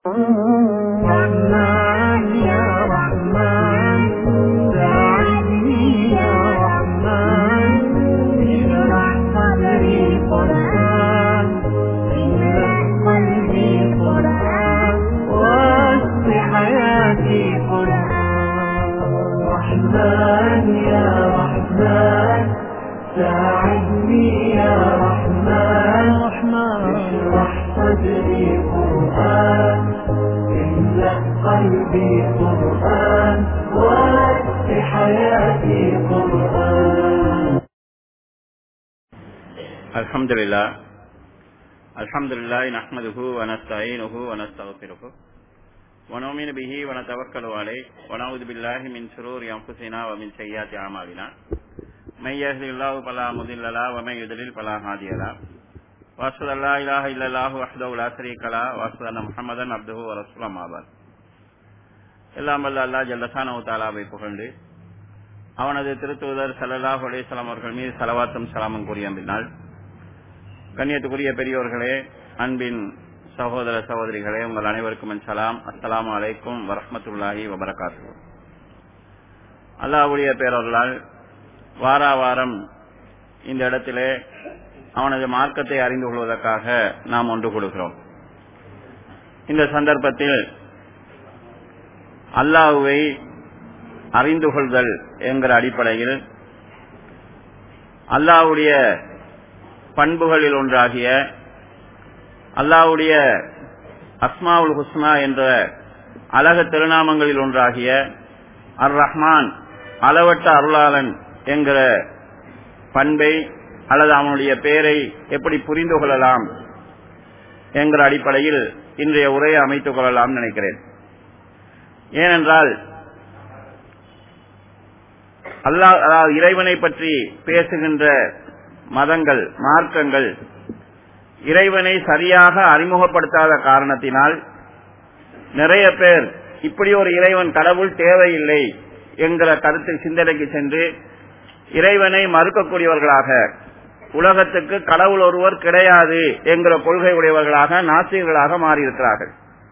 رحمن يا رحمن ساعدني يا رحمن اشرح صدري قرآن املأ قلبي قرآن واسق حياتي قرآن رحمن يا رحمن ساعدني يا رحمن اشرح صدري قرآن املأ قلبي قرآن واسق حياتي قرآن الحمد لله الحمد لله نحمده ونستعينه ونستغفره ونؤمن به ونتوكل عليه ونعوذ بالله من شرور انفسنا ومن سيئات اعمالنا من يهد الله فلا مضل له ومن يضلل فلا هادي له واشهد ان لا اله الا الله وحده لا شريك له واشهد ان محمدا عبده ورسوله اما بعد எல்லாம் வல்ல அல்லாஹ் ஜல்லசானஹு தஆலாவை புகழ்ந்து அவனது திருத்துவதர் ஸல்லல்லாஹு அலைஹி வஸல்லம் அவர்கள் மீது ஸலவாத்தும் ஸலாமும் கூறிய பின்னால் கண்ணியத்துக்குரிய பெரியோர்களே அன்பின் சகோதர சகோதரிகளே உங்கள் அனைவருக்கும் என் சலாம் அஸ்ஸலாமு அலைக்கும் வரஹ்மத்துல்லாஹி வபரகாத்து அல்லாஹ்வுடைய பேரொருளால் வாரா வாரம் இந்த இடத்திலே அவனது மார்க்கத்தை அறிந்து கொள்வதற்காக நாம் ஒன்று கொடுக்கிறோம் இந்த சந்தர்ப்பத்தில் அல்லாஹுவை அறிந்து கொள்தல் என்கிற அடிப்படையில் அல்லாஹ்வுடைய பண்புகளில் ஒன்றாகிய அல்லாஹ்வுடைய அஸ்மாவுல் ஹுஸ்னா என்ற அழக திருநாமங்களில் ஒன்றாகிய அர் ரஹ்மான் அளவற்ற அருளாளன் என்கிற பண்பை அல்லது அவனுடைய பெயரை எப்படி புரிந்து கொள்ளலாம் என்கிற அடிப்படையில் இன்றைய உரையை அமைத்துக் கொள்ளலாம் நினைக்கிறேன் ஏனென்றால் அல்லாஹ் அதாவது இறைவனை பற்றி பேசுகின்ற மதங்கள் மார்க்கங்கள் இறைவனை சரியாக அறிமுகப்படுத்தாத காரணத்தினால் நிறைய பேர் இப்படி ஒரு இறைவன் கடவுள் தேவையில்லை என்கிற கருத்தை சிந்தனைக்கு சென்று இறைவனை மறுக்கக்கூடியவர்களாக உலகத்துக்கு கடவுள் ஒருவர் கிடையாது என்கிற கொள்கை உடையவர்களாக நாசிகர்களாக மாறியிருக்கிறார்கள்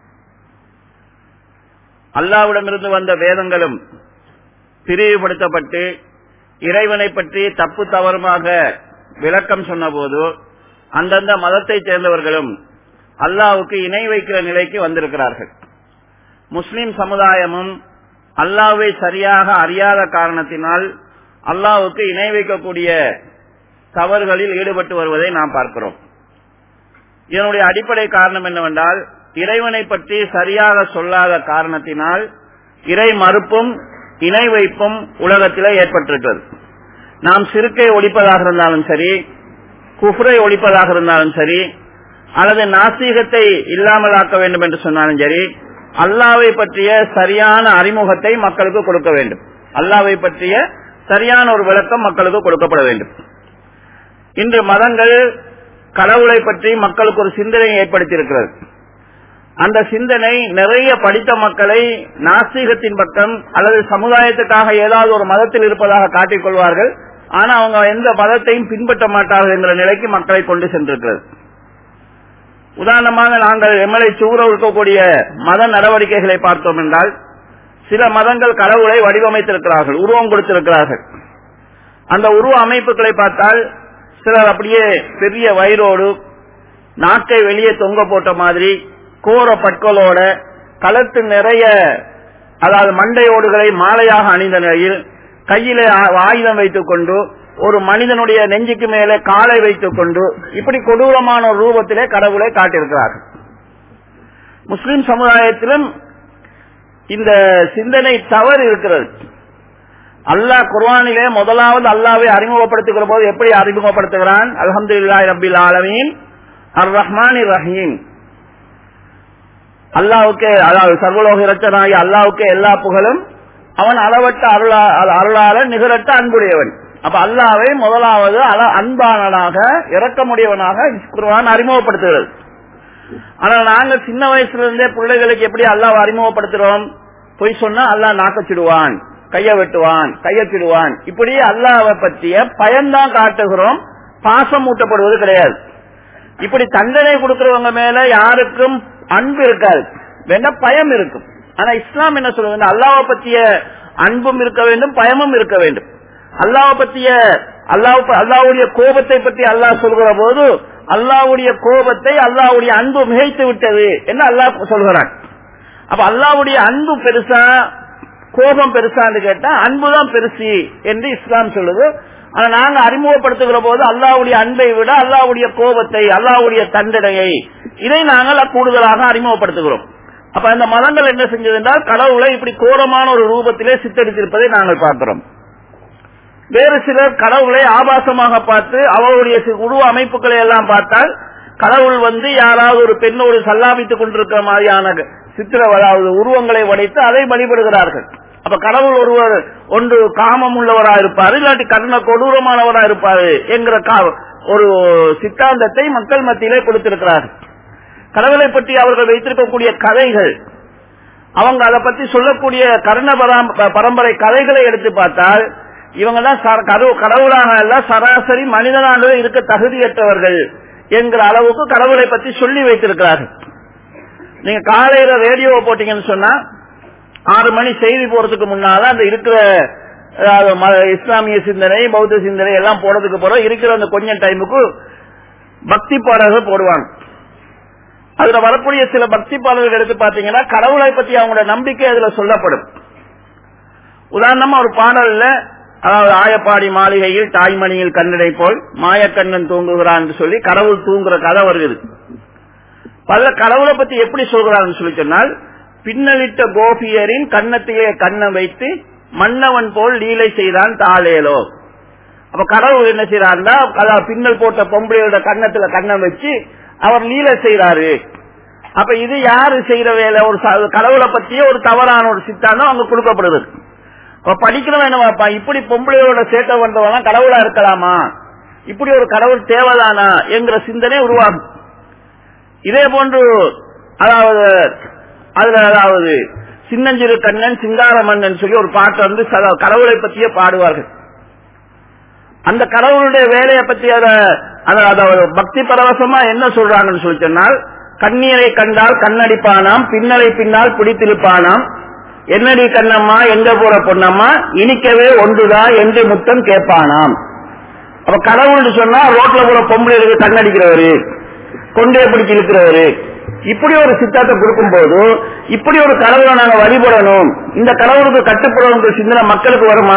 அல்லாவிடமிருந்து வந்த வேதங்களும் பிரிவுபடுத்தப்பட்டு இறைவனை பற்றி தப்பு தவறுமாக விளக்கம் சொன்னபோது அந்தந்த மதத்தை சேர்ந்தவர்களும் அல்லாவுக்கு இணை வைக்கிற நிலைக்கு வந்திருக்கிறார்கள் முஸ்லிம் சமுதாயமும் அல்லாவை சரியாக அறியாத காரணத்தினால் அல்லாவுக்கு இணை வைக்கக்கூடிய தவறுகளில் ஈடுபட்டு வருவதை நாம் பார்க்கிறோம் இதனுடைய அடிப்படை காரணம் என்னவென்றால் இறைவனை பற்றி சரியாக சொல்லாத காரணத்தினால் இறை மறுப்பும் இணை வைப்பும் உலகத்திலே ஏற்பட்டிருக்கிறது நாம் சிறுக்கை ஒழிப்பதாக இருந்தாலும் சரி குஃப்ரை ஒழிப்பதாக இருந்தாலும் சரி அல்லது நாசீகத்தை இல்லாமலாக்க வேண்டும் என்று சொன்னாலும் சரி அல்லாவை பற்றிய சரியான அறிமுகத்தை மக்களுக்கு கொடுக்க வேண்டும் அல்லாவை பற்றிய சரியான ஒரு விளக்கம் மக்களுக்கு கொடுக்கப்பட வேண்டும் இன்று மதங்கள் கடவுளை பற்றி மக்களுக்கு ஒரு சிந்தனையை ஏற்படுத்தியிருக்கிறது அந்த சிந்தனை நிறைய படித்த மக்களை நாஸ்திகத்தின் பக்கம் அல்லது சமுதாயத்துக்காக ஏதாவது ஒரு மதத்தில் இருப்பதாக காட்டிக் கொள்வார்கள் ஆனா அவங்க எந்த மதத்தையும் பின்பற்ற மாட்டார்கள் என்ற நிலைக்கு மக்களை கொண்டு சென்றிருக்கிறது உதாரணமாக நாங்கள் எம்எல்ஏ சூற இருக்கக்கூடிய மத நடவடிக்கைகளை பார்த்தோம் என்றால் சில மதங்கள் கடவுளை வடிவமைத்திருக்கிறார்கள் உருவம் கொடுத்திருக்கிறார்கள் அந்த உருவ அமைப்புகளை பார்த்தால் சிலர் அப்படியே பெரிய வயிறோடு நாக்கை வெளியே தொங்க போட்ட மாதிரி கோர பற்களோட களத்து நிறைய அதாவது மண்டையோடுகளை மாலையாக அணிந்த நிலையில் கையில ஆயுதம் வைத்துக் கொண்டு ஒரு மனிதனுடைய நெஞ்சுக்கு மேலே காலை வைத்துக் கொண்டு இப்படி கொடூரமான ஒரு ரூபத்திலே கடவுளை காட்டியிருக்கிறார்கள் முஸ்லிம் சமுதாயத்திலும் இந்த சிந்தனை தவறு இருக்கிறது அல்லாஹ் குர்வானிலே முதலாவது அல்லாவை அறிமுகப்படுத்துகிற போது எப்படி அறிமுகப்படுத்துகிறான் அலமது ரபில் ஆலமீன் அர் ரஹ்மான் ரஹீம் அல்லாவுக்கு அதாவது சர்வலோக இரட்சனாகி அல்லாவுக்கு எல்லா புகழும் அவன் அளவற்ற அருளா அருளாளர் நிகரற்ற அன்புடையவன் அப்ப அல்லாவை முதலாவது அன்பானனாக இறக்கமுடையவனாக குர்வான் அறிமுகப்படுத்துகிறது ஆனால் நாங்க சின்ன வயசுல இருந்தே பிள்ளைகளுக்கு எப்படி அல்லாவை அறிமுகப்படுத்துறோம் பொய் சொன்னா அல்லாஹ் நாக்கச்சிடுவான் கைய வெட்டுவான் கையச்சிடுவான் இப்படி அல்லாவை பற்றிய பயன்தான் காட்டுகிறோம் பாசம் ஊட்டப்படுவது கிடையாது இப்படி தண்டனை கொடுக்கிறவங்க மேல யாருக்கும் அன்பு இருக்காது வேண்டாம் பயம் இருக்கும் ஆனா இஸ்லாம் என்ன சொல்லுவது அல்லாவை பற்றிய அன்பும் இருக்க வேண்டும் பயமும் இருக்க வேண்டும் அல்லாவை பற்றிய அல்லாஹ் அல்லாவுடைய கோபத்தை பற்றி அல்லாஹ் சொல்கிற போது அல்லாவுடைய கோபத்தை அல்லாவுடைய அன்பு மிகைத்து விட்டது என்று அல்லாஹ் சொல்கிறான் அப்ப அல்லாவுடைய அன்பு பெருசா கோபம் பெருசான்னு கேட்டா அன்புதான் பெருசு என்று இஸ்லாம் சொல்லுது ஆனா நாங்க அறிமுகப்படுத்துகிற போது அல்லாவுடைய அன்பை விட அல்லாவுடைய கோபத்தை அல்லாவுடைய தண்டனையை இதை நாங்கள் கூடுதலாக அறிமுகப்படுத்துகிறோம் அப்ப அந்த மதங்கள் என்ன செஞ்சது என்றால் கடவுளை இப்படி கோரமான ஒரு ரூபத்திலே சித்தரித்திருப்பதை நாங்கள் பார்க்கிறோம் வேறு சிலர் கடவுளை ஆபாசமாக பார்த்து அவருடைய உருவ அமைப்புகளை எல்லாம் பார்த்தால் கடவுள் வந்து யாராவது ஒரு பெண்ணோடு சல்லாபித்துக் கொண்டிருக்கிற மாதிரியான சித்திர அதாவது உருவங்களை உடைத்து அதை வழிபடுகிறார்கள் அப்ப கடவுள் ஒருவர் ஒன்று காமம் உள்ளவரா இருப்பாரு இல்லாட்டி கர்ண கொடூரமானவரா இருப்பாரு என்கிற ஒரு சித்தாந்தத்தை மக்கள் மத்தியிலே கொடுத்திருக்கிறார்கள் கடவுளை பற்றி அவர்கள் வைத்திருக்கக்கூடிய கதைகள் அவங்க அதை பத்தி சொல்லக்கூடிய கர்ண பரம்பரை கதைகளை எடுத்து பார்த்தால் இவங்க தான் கடவுளாக அல்ல சராசரி மனிதனாக இருக்க தகுதியற்றவர்கள் என்கிற அளவுக்கு கடவுளை பற்றி சொல்லி வைத்திருக்கிறார்கள் நீங்க காலையில ரேடியோவை போட்டீங்கன்னு சொன்னா ஆறு மணி செய்தி போறதுக்கு முன்னால அந்த இருக்கிற இஸ்லாமிய சிந்தனை பௌத்த சிந்தனை எல்லாம் போடுறதுக்கு போறோம் இருக்கிற அந்த கொஞ்சம் டைமுக்கு பக்தி பாடல்கள் போடுவாங்க அதுல வரக்கூடிய சில பக்தி பாடல்கள் எடுத்து பாத்தீங்கன்னா கடவுளை பத்தி அவங்களோட நம்பிக்கை அதுல சொல்லப்படும் உதாரணமா ஒரு பாடல்ல அதாவது ஆயப்பாடி மாளிகையில் தாய்மணியில் கண்ணடை போல் மாயக்கண்ணன் தூங்குகிறான் சொல்லி கடவுள் தூங்குற கதை வருகிறது பல கடவுளை பத்தி எப்படி சொல்கிறான்னு சொல்லி சொன்னால் பின்னலிட்ட கோபியரின் கன்னத்திலே கண்ணம் வைத்து மன்னவன் போல் லீலை செய்தான் தாளேலோ அப்ப கடவுள் என்ன செய்யறாருன்னா அதாவது பின்னல் போட்ட பொம்பளையோட கன்னத்துல கண்ணம் வச்சு அவர் லீலை செய்யறாரு அப்ப இது யாரு செய்யற வேலை ஒரு கடவுளை பத்திய ஒரு தவறான ஒரு சித்தாந்தம் அங்க கொடுக்கப்படுது அப்ப படிக்கிறவன் என்னவாப்பா இப்படி பொம்பளையோட சேட்டை பண்றவன் கடவுளா இருக்கலாமா இப்படி ஒரு கடவுள் தேவைதானா என்கிற சிந்தனை உருவாகும் இதே போன்று அதாவது அதுல அதாவது சின்னஞ்சிறு கண்ணன் சிங்கார மன்னன் சொல்லி ஒரு பாட்டு வந்து கடவுளை பற்றியே பாடுவார்கள் அந்த கடவுளுடைய வேலையை பத்தி அதாவது பக்தி பரவசமா என்ன சொல்றாங்கன்னு சொல்லி சொன்னால் கண்ணீரை கண்டால் கண்ணடிப்பானாம் பின்னலை பின்னால் பிடித்திருப்பானாம் என்னடி கண்ணம்மா எங்க போற பொண்ணம்மா இனிக்கவே ஒன்றுதான் என்று முத்தம் கேட்பானாம் அப்ப கடவுள் சொன்னா ரோட்ல போற பொம்பளைகளுக்கு கண்ணடிக்கிறவரு கொண்டே பிடிச்சி இழுக்கிறவரு இப்படி ஒரு சித்தாத்தை கொடுக்கும் போது இப்படி ஒரு கடவுளை நாங்க வழிபடணும் இந்த கடவுளுக்கு கட்டுப்படணும் சிந்தனை மக்களுக்கு வருமா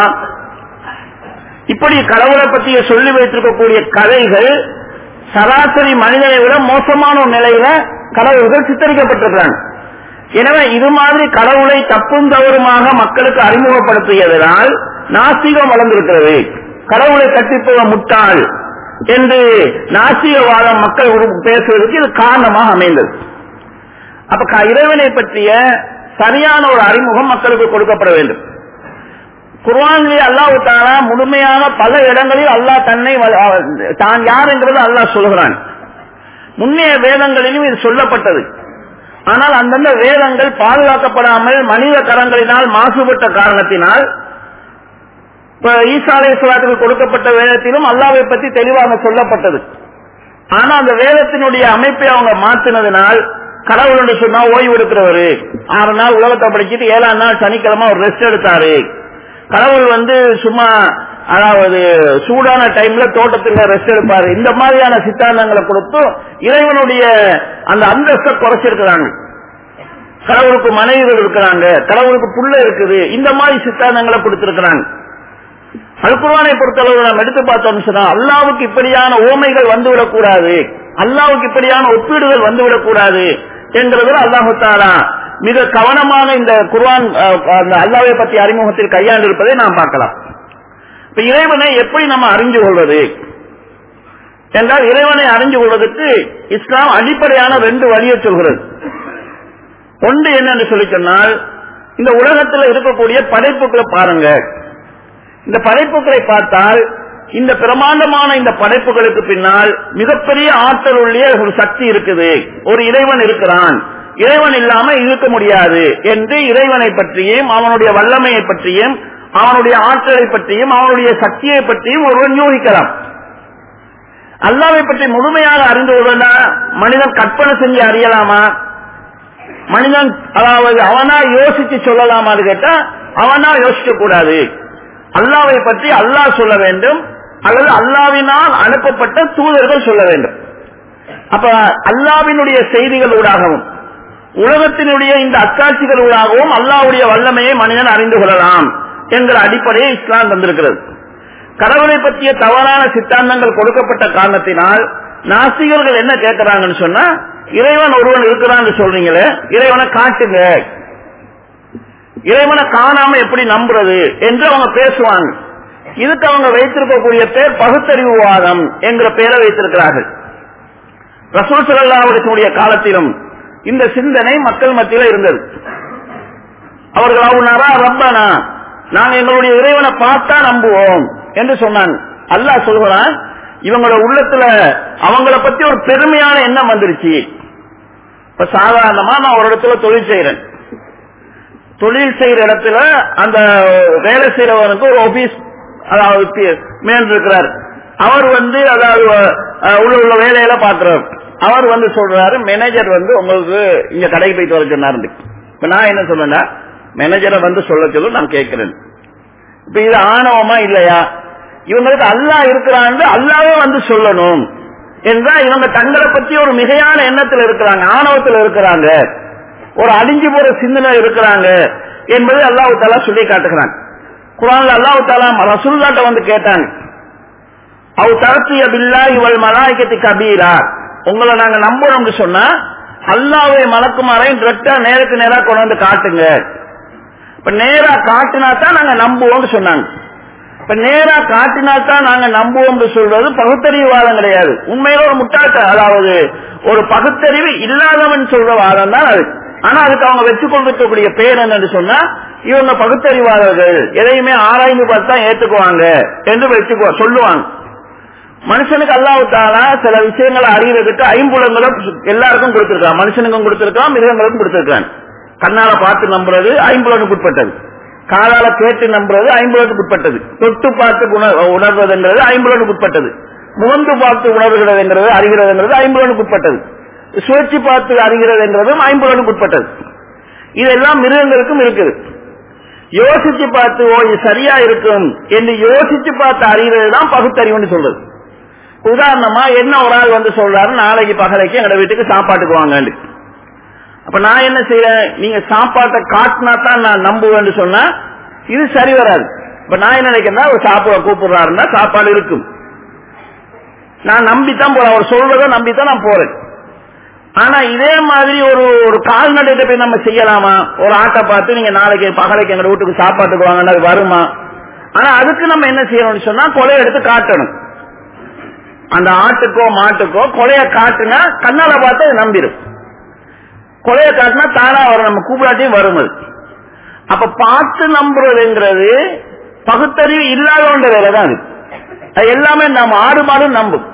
இப்படி கடவுளை பற்றிய சொல்லி வைத்திருக்கக்கூடிய கதைகள் சராசரி மனிதனை விட மோசமான ஒரு நிலையில கடவுள்கள் சித்தரிக்கப்பட்டிருக்கிறாங்க எனவே இது மாதிரி கடவுளை தப்பும் தவறுமாக மக்களுக்கு அறிமுகப்படுத்தியதனால் நாஸ்திகம் வளர்ந்திருக்கிறது கடவுளை கட்டிப்போவ முட்டாள் என்று நாஸ்திகவாதம் மக்கள் பேசுவதற்கு இது காரணமாக அமைந்தது அப்ப இறைவனை பற்றிய சரியான ஒரு அறிமுகம் மக்களுக்கு கொடுக்கப்பட வேண்டும் குர்வானிலே அல்லாஹு தாலா முழுமையான பல இடங்களில் அல்லாஹ் தன்னை தான் யார் என்றது அல்லாஹ் சொல்கிறான் முன்னைய வேதங்களிலும் இது சொல்லப்பட்டது ஆனால் அந்தந்த வேதங்கள் பாதுகாக்கப்படாமல் மனித கரங்களினால் மாசுபட்ட காரணத்தினால் இப்ப ஈசாலேஸ்வரத்துக்கு கொடுக்கப்பட்ட வேதத்திலும் அல்லாவை பற்றி தெளிவாக சொல்லப்பட்டது ஆனா அந்த வேதத்தினுடைய அமைப்பை அவங்க மாத்தினதுனால் கடவுள் சொன்னா ஓய்வு எடுக்கிறவரு ஆறு நாள் உலகத்தை படிச்சுட்டு ஏழாம் நாள் சனிக்கிழமை ஒரு ரெஸ்ட் எடுத்தாரு கடவுள் வந்து சும்மா அதாவது சூடான டைம்ல தோட்டத்துல ரெஸ்ட் எடுப்பாரு இந்த மாதிரியான சித்தாந்தங்களை கொடுத்து இறைவனுடைய அந்த அந்தஸ்தை குறைச்சிருக்கிறாங்க கடவுளுக்கு மனைவிகள் இருக்கிறாங்க கடவுளுக்கு புள்ள இருக்குது இந்த மாதிரி சித்தாந்தங்களை கொடுத்திருக்கிறாங்க அல்குர்வானை பொறுத்தளவு நாம் எடுத்து பார்த்தோம் சொன்னா அல்லாவுக்கு இப்படியான ஓமைகள் வந்துவிடக் கூடாது அல்லாவுக்கு இப்படியான ஒப்பீடுகள் வந்துவிடக் கூடாது என்கிறதுல அல்லாஹு தாலா மிக கவனமான இந்த குர்வான் அந்த அல்லாவை பற்றி அறிமுகத்தில் கையாண்டு இருப்பதை நாம் பார்க்கலாம் இப்ப இறைவனை எப்படி நம்ம அறிஞ்சு கொள்வது என்றால் இறைவனை அறிஞ்சு கொள்வதற்கு இஸ்லாம் அடிப்படையான ரெண்டு வழியை சொல்கிறது ஒன்று என்னன்னு சொல்லி சொன்னால் இந்த உலகத்தில் இருக்கக்கூடிய படைப்புகளை பாருங்க இந்த படைப்புகளை பார்த்தால் இந்த பிரமாண்டமான இந்த படைப்புகளுக்கு பின்னால் மிகப்பெரிய ஆற்றல் உள்ள ஒரு சக்தி இருக்குது ஒரு இறைவன் இருக்கிறான் இறைவன் இல்லாம இருக்க முடியாது என்று இறைவனை பற்றியும் அவனுடைய வல்லமையை பற்றியும் அவனுடைய ஆற்றலை பற்றியும் அவனுடைய சக்தியை பற்றியும் ஒருவன் யோகிக்கலாம் அல்லாவை பற்றி முழுமையாக அறிந்து கொள்ளா மனிதன் கற்பனை செஞ்சு அறியலாமா மனிதன் அதாவது அவனா யோசிச்சு சொல்லலாமான்னு கேட்டா அவனா யோசிக்க கூடாது அல்லாவை பற்றி அல்லாஹ் சொல்ல வேண்டும் அல்லது அல்லாவினால் அனுப்பப்பட்ட தூதர்கள் சொல்ல வேண்டும் அப்ப அல்லாவினுடைய செய்திகளூடாகவும் உலகத்தினுடைய இந்த அத்தாட்சிகளூடாகவும் அல்லாவுடைய வல்லமையை மனிதன் அறிந்து கொள்ளலாம் என்கிற அடிப்படையை இஸ்லாம் தந்திருக்கிறது கடவுளை பற்றிய தவறான சித்தாந்தங்கள் கொடுக்கப்பட்ட காரணத்தினால் நாசிகர்கள் என்ன கேட்கிறாங்கன்னு சொன்னா இறைவன் ஒருவன் இருக்கிறான்னு சொல்றீங்களே இறைவனை காட்டுங்க இறைவனை காணாம எப்படி நம்புறது என்று அவங்க பேசுவாங்க இதுக்கு அவங்க வைத்திருக்கக்கூடிய பேர் பகுத்தறிவுவாதம் என்கிற பெயரை வைத்திருக்கிறார்கள் ரசூல் சல்லாவுடைய காலத்திலும் இந்த சிந்தனை மக்கள் மத்தியில இருந்தது அவர்கள் அவனாரா ரப்பனா நாங்க எங்களுடைய இறைவனை பார்த்தா நம்புவோம் என்று சொன்னாங்க அல்லாஹ் சொல்கிறான் இவங்களோட உள்ளத்துல அவங்கள பத்தி ஒரு பெருமையான எண்ணம் வந்துருச்சு இப்ப சாதாரணமா நான் ஒரு இடத்துல தொழில் செய்யறேன் தொழில் செய்யற இடத்துல அந்த வேலை செய்யறவனுக்கு ஒரு ஆபீஸ் அதாவது மேல் இருக்கிறார் அவர் வந்து அதாவது அஹ், உள்ள உள்ள வேலையில பாக்குறார் அவர் வந்து சொல்றாரு மேனேஜர் வந்து உங்களுக்கு இங்க கடைக்கு போயிட்டு வர சொன்னாரு இப்ப நான் என்ன சொல்றேன்னா மேனேஜரை வந்து சொல்ல சொல்லு நான் கேட்கிறேன் இப்ப இது ஆணவமா இல்லையா இவங்களுக்கு அல்லாஹ் இருக்கிறான்னு அல்லாவே வந்து சொல்லணும் என்றா இவங்க தங்களை பத்தி ஒரு மிகையான எண்ணத்தில் இருக்கிறாங்க ஆணவத்தில் இருக்கிறாங்க ஒரு அழிஞ்சு போற சிந்தனை இருக்கிறாங்க என்பதை அல்லாஹு தாலா சொல்லி காட்டுகிறான் குரான்ல அல்லாஹு தாலா ரசூல்லாட்ட வந்து கேட்டாங்க அவ் தரத்திய பில்லா இவள் மலாய்க்கத்து கபீரா உங்களை நாங்க நம்புறோம்னு சொன்னா அல்லாவை மலக்குமாரையும் டிரெக்டா நேருக்கு நேரா கொண்டு வந்து காட்டுங்க இப்ப நேரா காட்டினா தான் நாங்க நம்புவோம்னு சொன்னாங்க இப்ப நேரா காட்டினா தான் நாங்க நம்புவோம்னு சொல்றது பகுத்தறிவுவாதம் கிடையாது உண்மையில ஒரு முட்டாட்ட அதாவது ஒரு பகுத்தறிவு இல்லாதவன் சொல்ற வாதம் தான் அது ஆனா அதுக்கு அவங்க வச்சு கொண்டிருக்கக்கூடிய பேர் என்னன்னு சொன்னா இவங்க பகுத்தறிவாளர்கள் எதையுமே ஆராய்ந்து பார்த்தா ஏத்துக்குவாங்க என்று வச்சுக்கோ சொல்லுவாங்க மனுஷனுக்கு அல்லாவுத்தாலா சில விஷயங்களை அறியறதுக்கு ஐம்புலங்களும் எல்லாருக்கும் கொடுத்திருக்கான் மனுஷனுக்கும் கொடுத்திருக்கான் மிருகங்களுக்கும் கொடுத்திருக்கான் கண்ணால பார்த்து நம்புறது ஐம்புலனுக்கு உட்பட்டது காலால கேட்டு நம்புறது ஐம்புலனுக்கு உட்பட்டது தொட்டு பார்த்து உணர்- உணர்வதுங்கிறது ஐம்புலனுக்கு உட்பட்டது முகந்து பார்த்து உணர்கிறதுங்கிறது அறிகிறதுங்கிறது ஐம்புலனுக்கு உட்பட்டது சுழற்சி பார்த்து அறிகிறதுங்கிறதும் ஐம்புலனுக்கு உட்பட்டது இதெல்லாம் மிருகங்களுக்கும் இருக்குது யோசிச்சு பார்த்து ஓ இது சரியா இருக்கும் என்று யோசிச்சு பார்த்து அறிகிறது தான் பகுத்தறிவுன்னு சொல்றது உதாரணமா என்ன ஒரு ஆள் வந்து சொல்றாரு நாளைக்கு பகலைக்கு எங்க வீட்டுக்கு சாப்பாட்டுக்கு வாங்கன்னு அப்ப நான் என்ன செய்யறேன் நீங்க சாப்பாட்டை காட்டினா தான் நான் நம்புவேன்னு சொன்னா இது சரி வராது இப்ப நான் என்ன நினைக்கிறேன்னா ஒரு சாப்பிட கூப்பிடுறாருன்னா சாப்பாடு இருக்கும் நான் நம்பித்தான் போறேன் அவர் சொல்றதை நம்பித்தான் நான் போறேன் ஆனா இதே மாதிரி ஒரு ஒரு கால்நடையிட்ட போய் நம்ம செய்யலாமா ஒரு ஆட்டை பார்த்து நீங்க நாளைக்கு பகலைக்கு எங்க வீட்டுக்கு சாப்பாட்டுக்கு வாங்கினா அது வருமா ஆனா அதுக்கு நம்ம என்ன செய்யணும்னு சொன்னா கொலையை எடுத்து காட்டணும் அந்த ஆட்டுக்கோ மாட்டுக்கோ கொலைய காட்டுனா கண்ணால பார்த்து அது நம்பிடும் கொலைய காட்டினா தானா வரும் நம்ம கூப்பிடாட்டியும் வரும் அது அப்ப பார்த்து நம்புறதுங்கிறது பகுத்தறிவு இல்லாதவன்ற வேலை தான் அது அது எல்லாமே நம்ம ஆடு மாடும் நம்பும்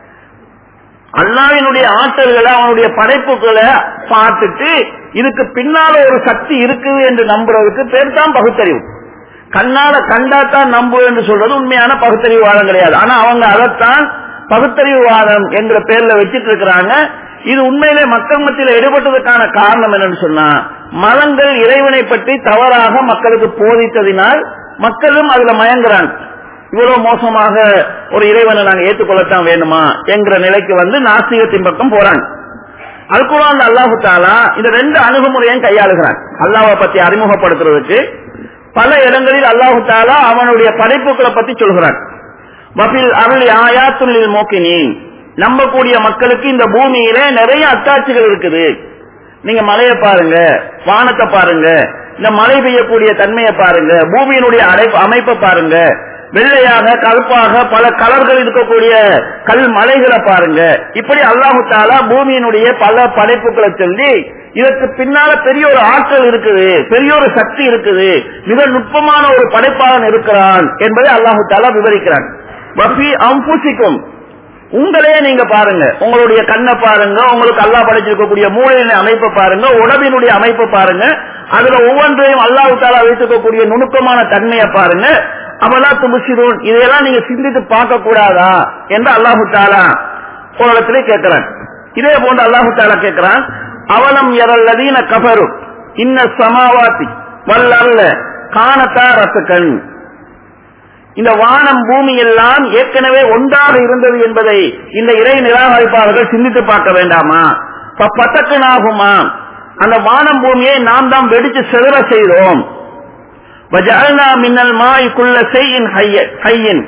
அல்லாவினுடைய ஆற்றல்களை அவனுடைய படைப்புகளை பார்த்துட்டு இதுக்கு பின்னால ஒரு சக்தி இருக்குது என்று நம்புறதுக்கு பேர் தான் பகுத்தறிவு கண்ணால கண்டாத்தான் நம்பு என்று சொல்றது உண்மையான பகுத்தறிவுவாதம் கிடையாது ஆனா அவங்க அதைத்தான் பகுத்தறிவுவாதம் என்ற பேர்ல வச்சிட்டு இருக்கிறாங்க இது உண்மையிலே மக்கள் மத்தியில் ஈடுபட்டதுக்கான காரணம் என்னன்னு சொன்னா மதங்கள் இறைவனை பற்றி தவறாக மக்களுக்கு போதித்ததினால் மக்களும் அதுல மயங்குறாங்க இவ்வளவு மோசமாக ஒரு இறைவனை நாங்க ஏற்றுக்கொள்ளத்தான் வேணுமா என்கிற நிலைக்கு வந்து நாஸ்திகத்தின் பக்கம் போறாங்க அதுக்குள்ள அல்லாஹு தாலா இந்த ரெண்டு அணுகுமுறையும் கையாளுகிறான் அல்லாஹை பத்தி அறிமுகப்படுத்துறதுக்கு பல இடங்களில் அல்லாஹு தாலா அவனுடைய படைப்புகளை பத்தி சொல்கிறான் வபில் அருள் ஆயாத்துள்ளில் மோக்கினேன் நம்பக்கூடிய மக்களுக்கு இந்த பூமியிலே நிறைய அத்தாட்சிகள் இருக்குது நீங்க மலையை பாருங்க வானத்தை பாருங்க இந்த மழை பெய்யக்கூடிய தன்மையை பாருங்க பூமியினுடைய அடைப்பு அமைப்பை பாருங்க வெள்ளையாக கருப்பாக பல கலர்கள் இருக்கக்கூடிய கல் மலைகளை பாருங்க இப்படி அல்லாஹு தாலா பூமியினுடைய பல படைப்புகளை சொல்லி இதற்கு பின்னால பெரிய ஒரு ஆற்றல் இருக்குது பெரிய ஒரு சக்தி இருக்குது மிக நுட்பமான ஒரு படைப்பாளன் இருக்கிறான் என்பதை அல்லாஹு தாலா விவரிக்கிறான் வஃபி அம்புசிக்கும் உங்களையே நீங்க பாருங்க உங்களுடைய கண்ணை பாருங்க உங்களுக்கு அல்லா படைச்சிருக்கக்கூடிய மூளையின அமைப்பை பாருங்க உடம்பினுடைய அமைப்பை பாருங்க அதுல ஒவ்வொன்றையும் அல்லாஹு தாலா வைத்திருக்கக்கூடிய நுணுக்கமான தன்மையை பாருங்க அவலா துமுசிரோன் இதையெல்லாம் நீங்க சிந்தித்து பார்க்க கூடாதா என்று அல்லாஹு தாலா ஒரு இடத்துல கேட்கிறான் இதே போன்று அல்லாஹு தாலா கேட்கிறான் அவலம் எரல்லதீன கபரு இன்ன சமாவாத்தி வல்லல்ல காணத்தா ரசக்கன் இந்த வானம் பூமி எல்லாம் ஏற்கனவே ஒன்றாக இருந்தது என்பதை இந்த இறை நிராகரிப்பாளர்கள் சிந்தித்து பார்க்க வேண்டாமா பத்தக்கனாகுமா அந்த வானம் பூமியை நாம் தான் வெடிச்சு செதற செய்தோம் வஜால்னா மின்னல் மாய்க்குள்ள செய்யின் ஹையின்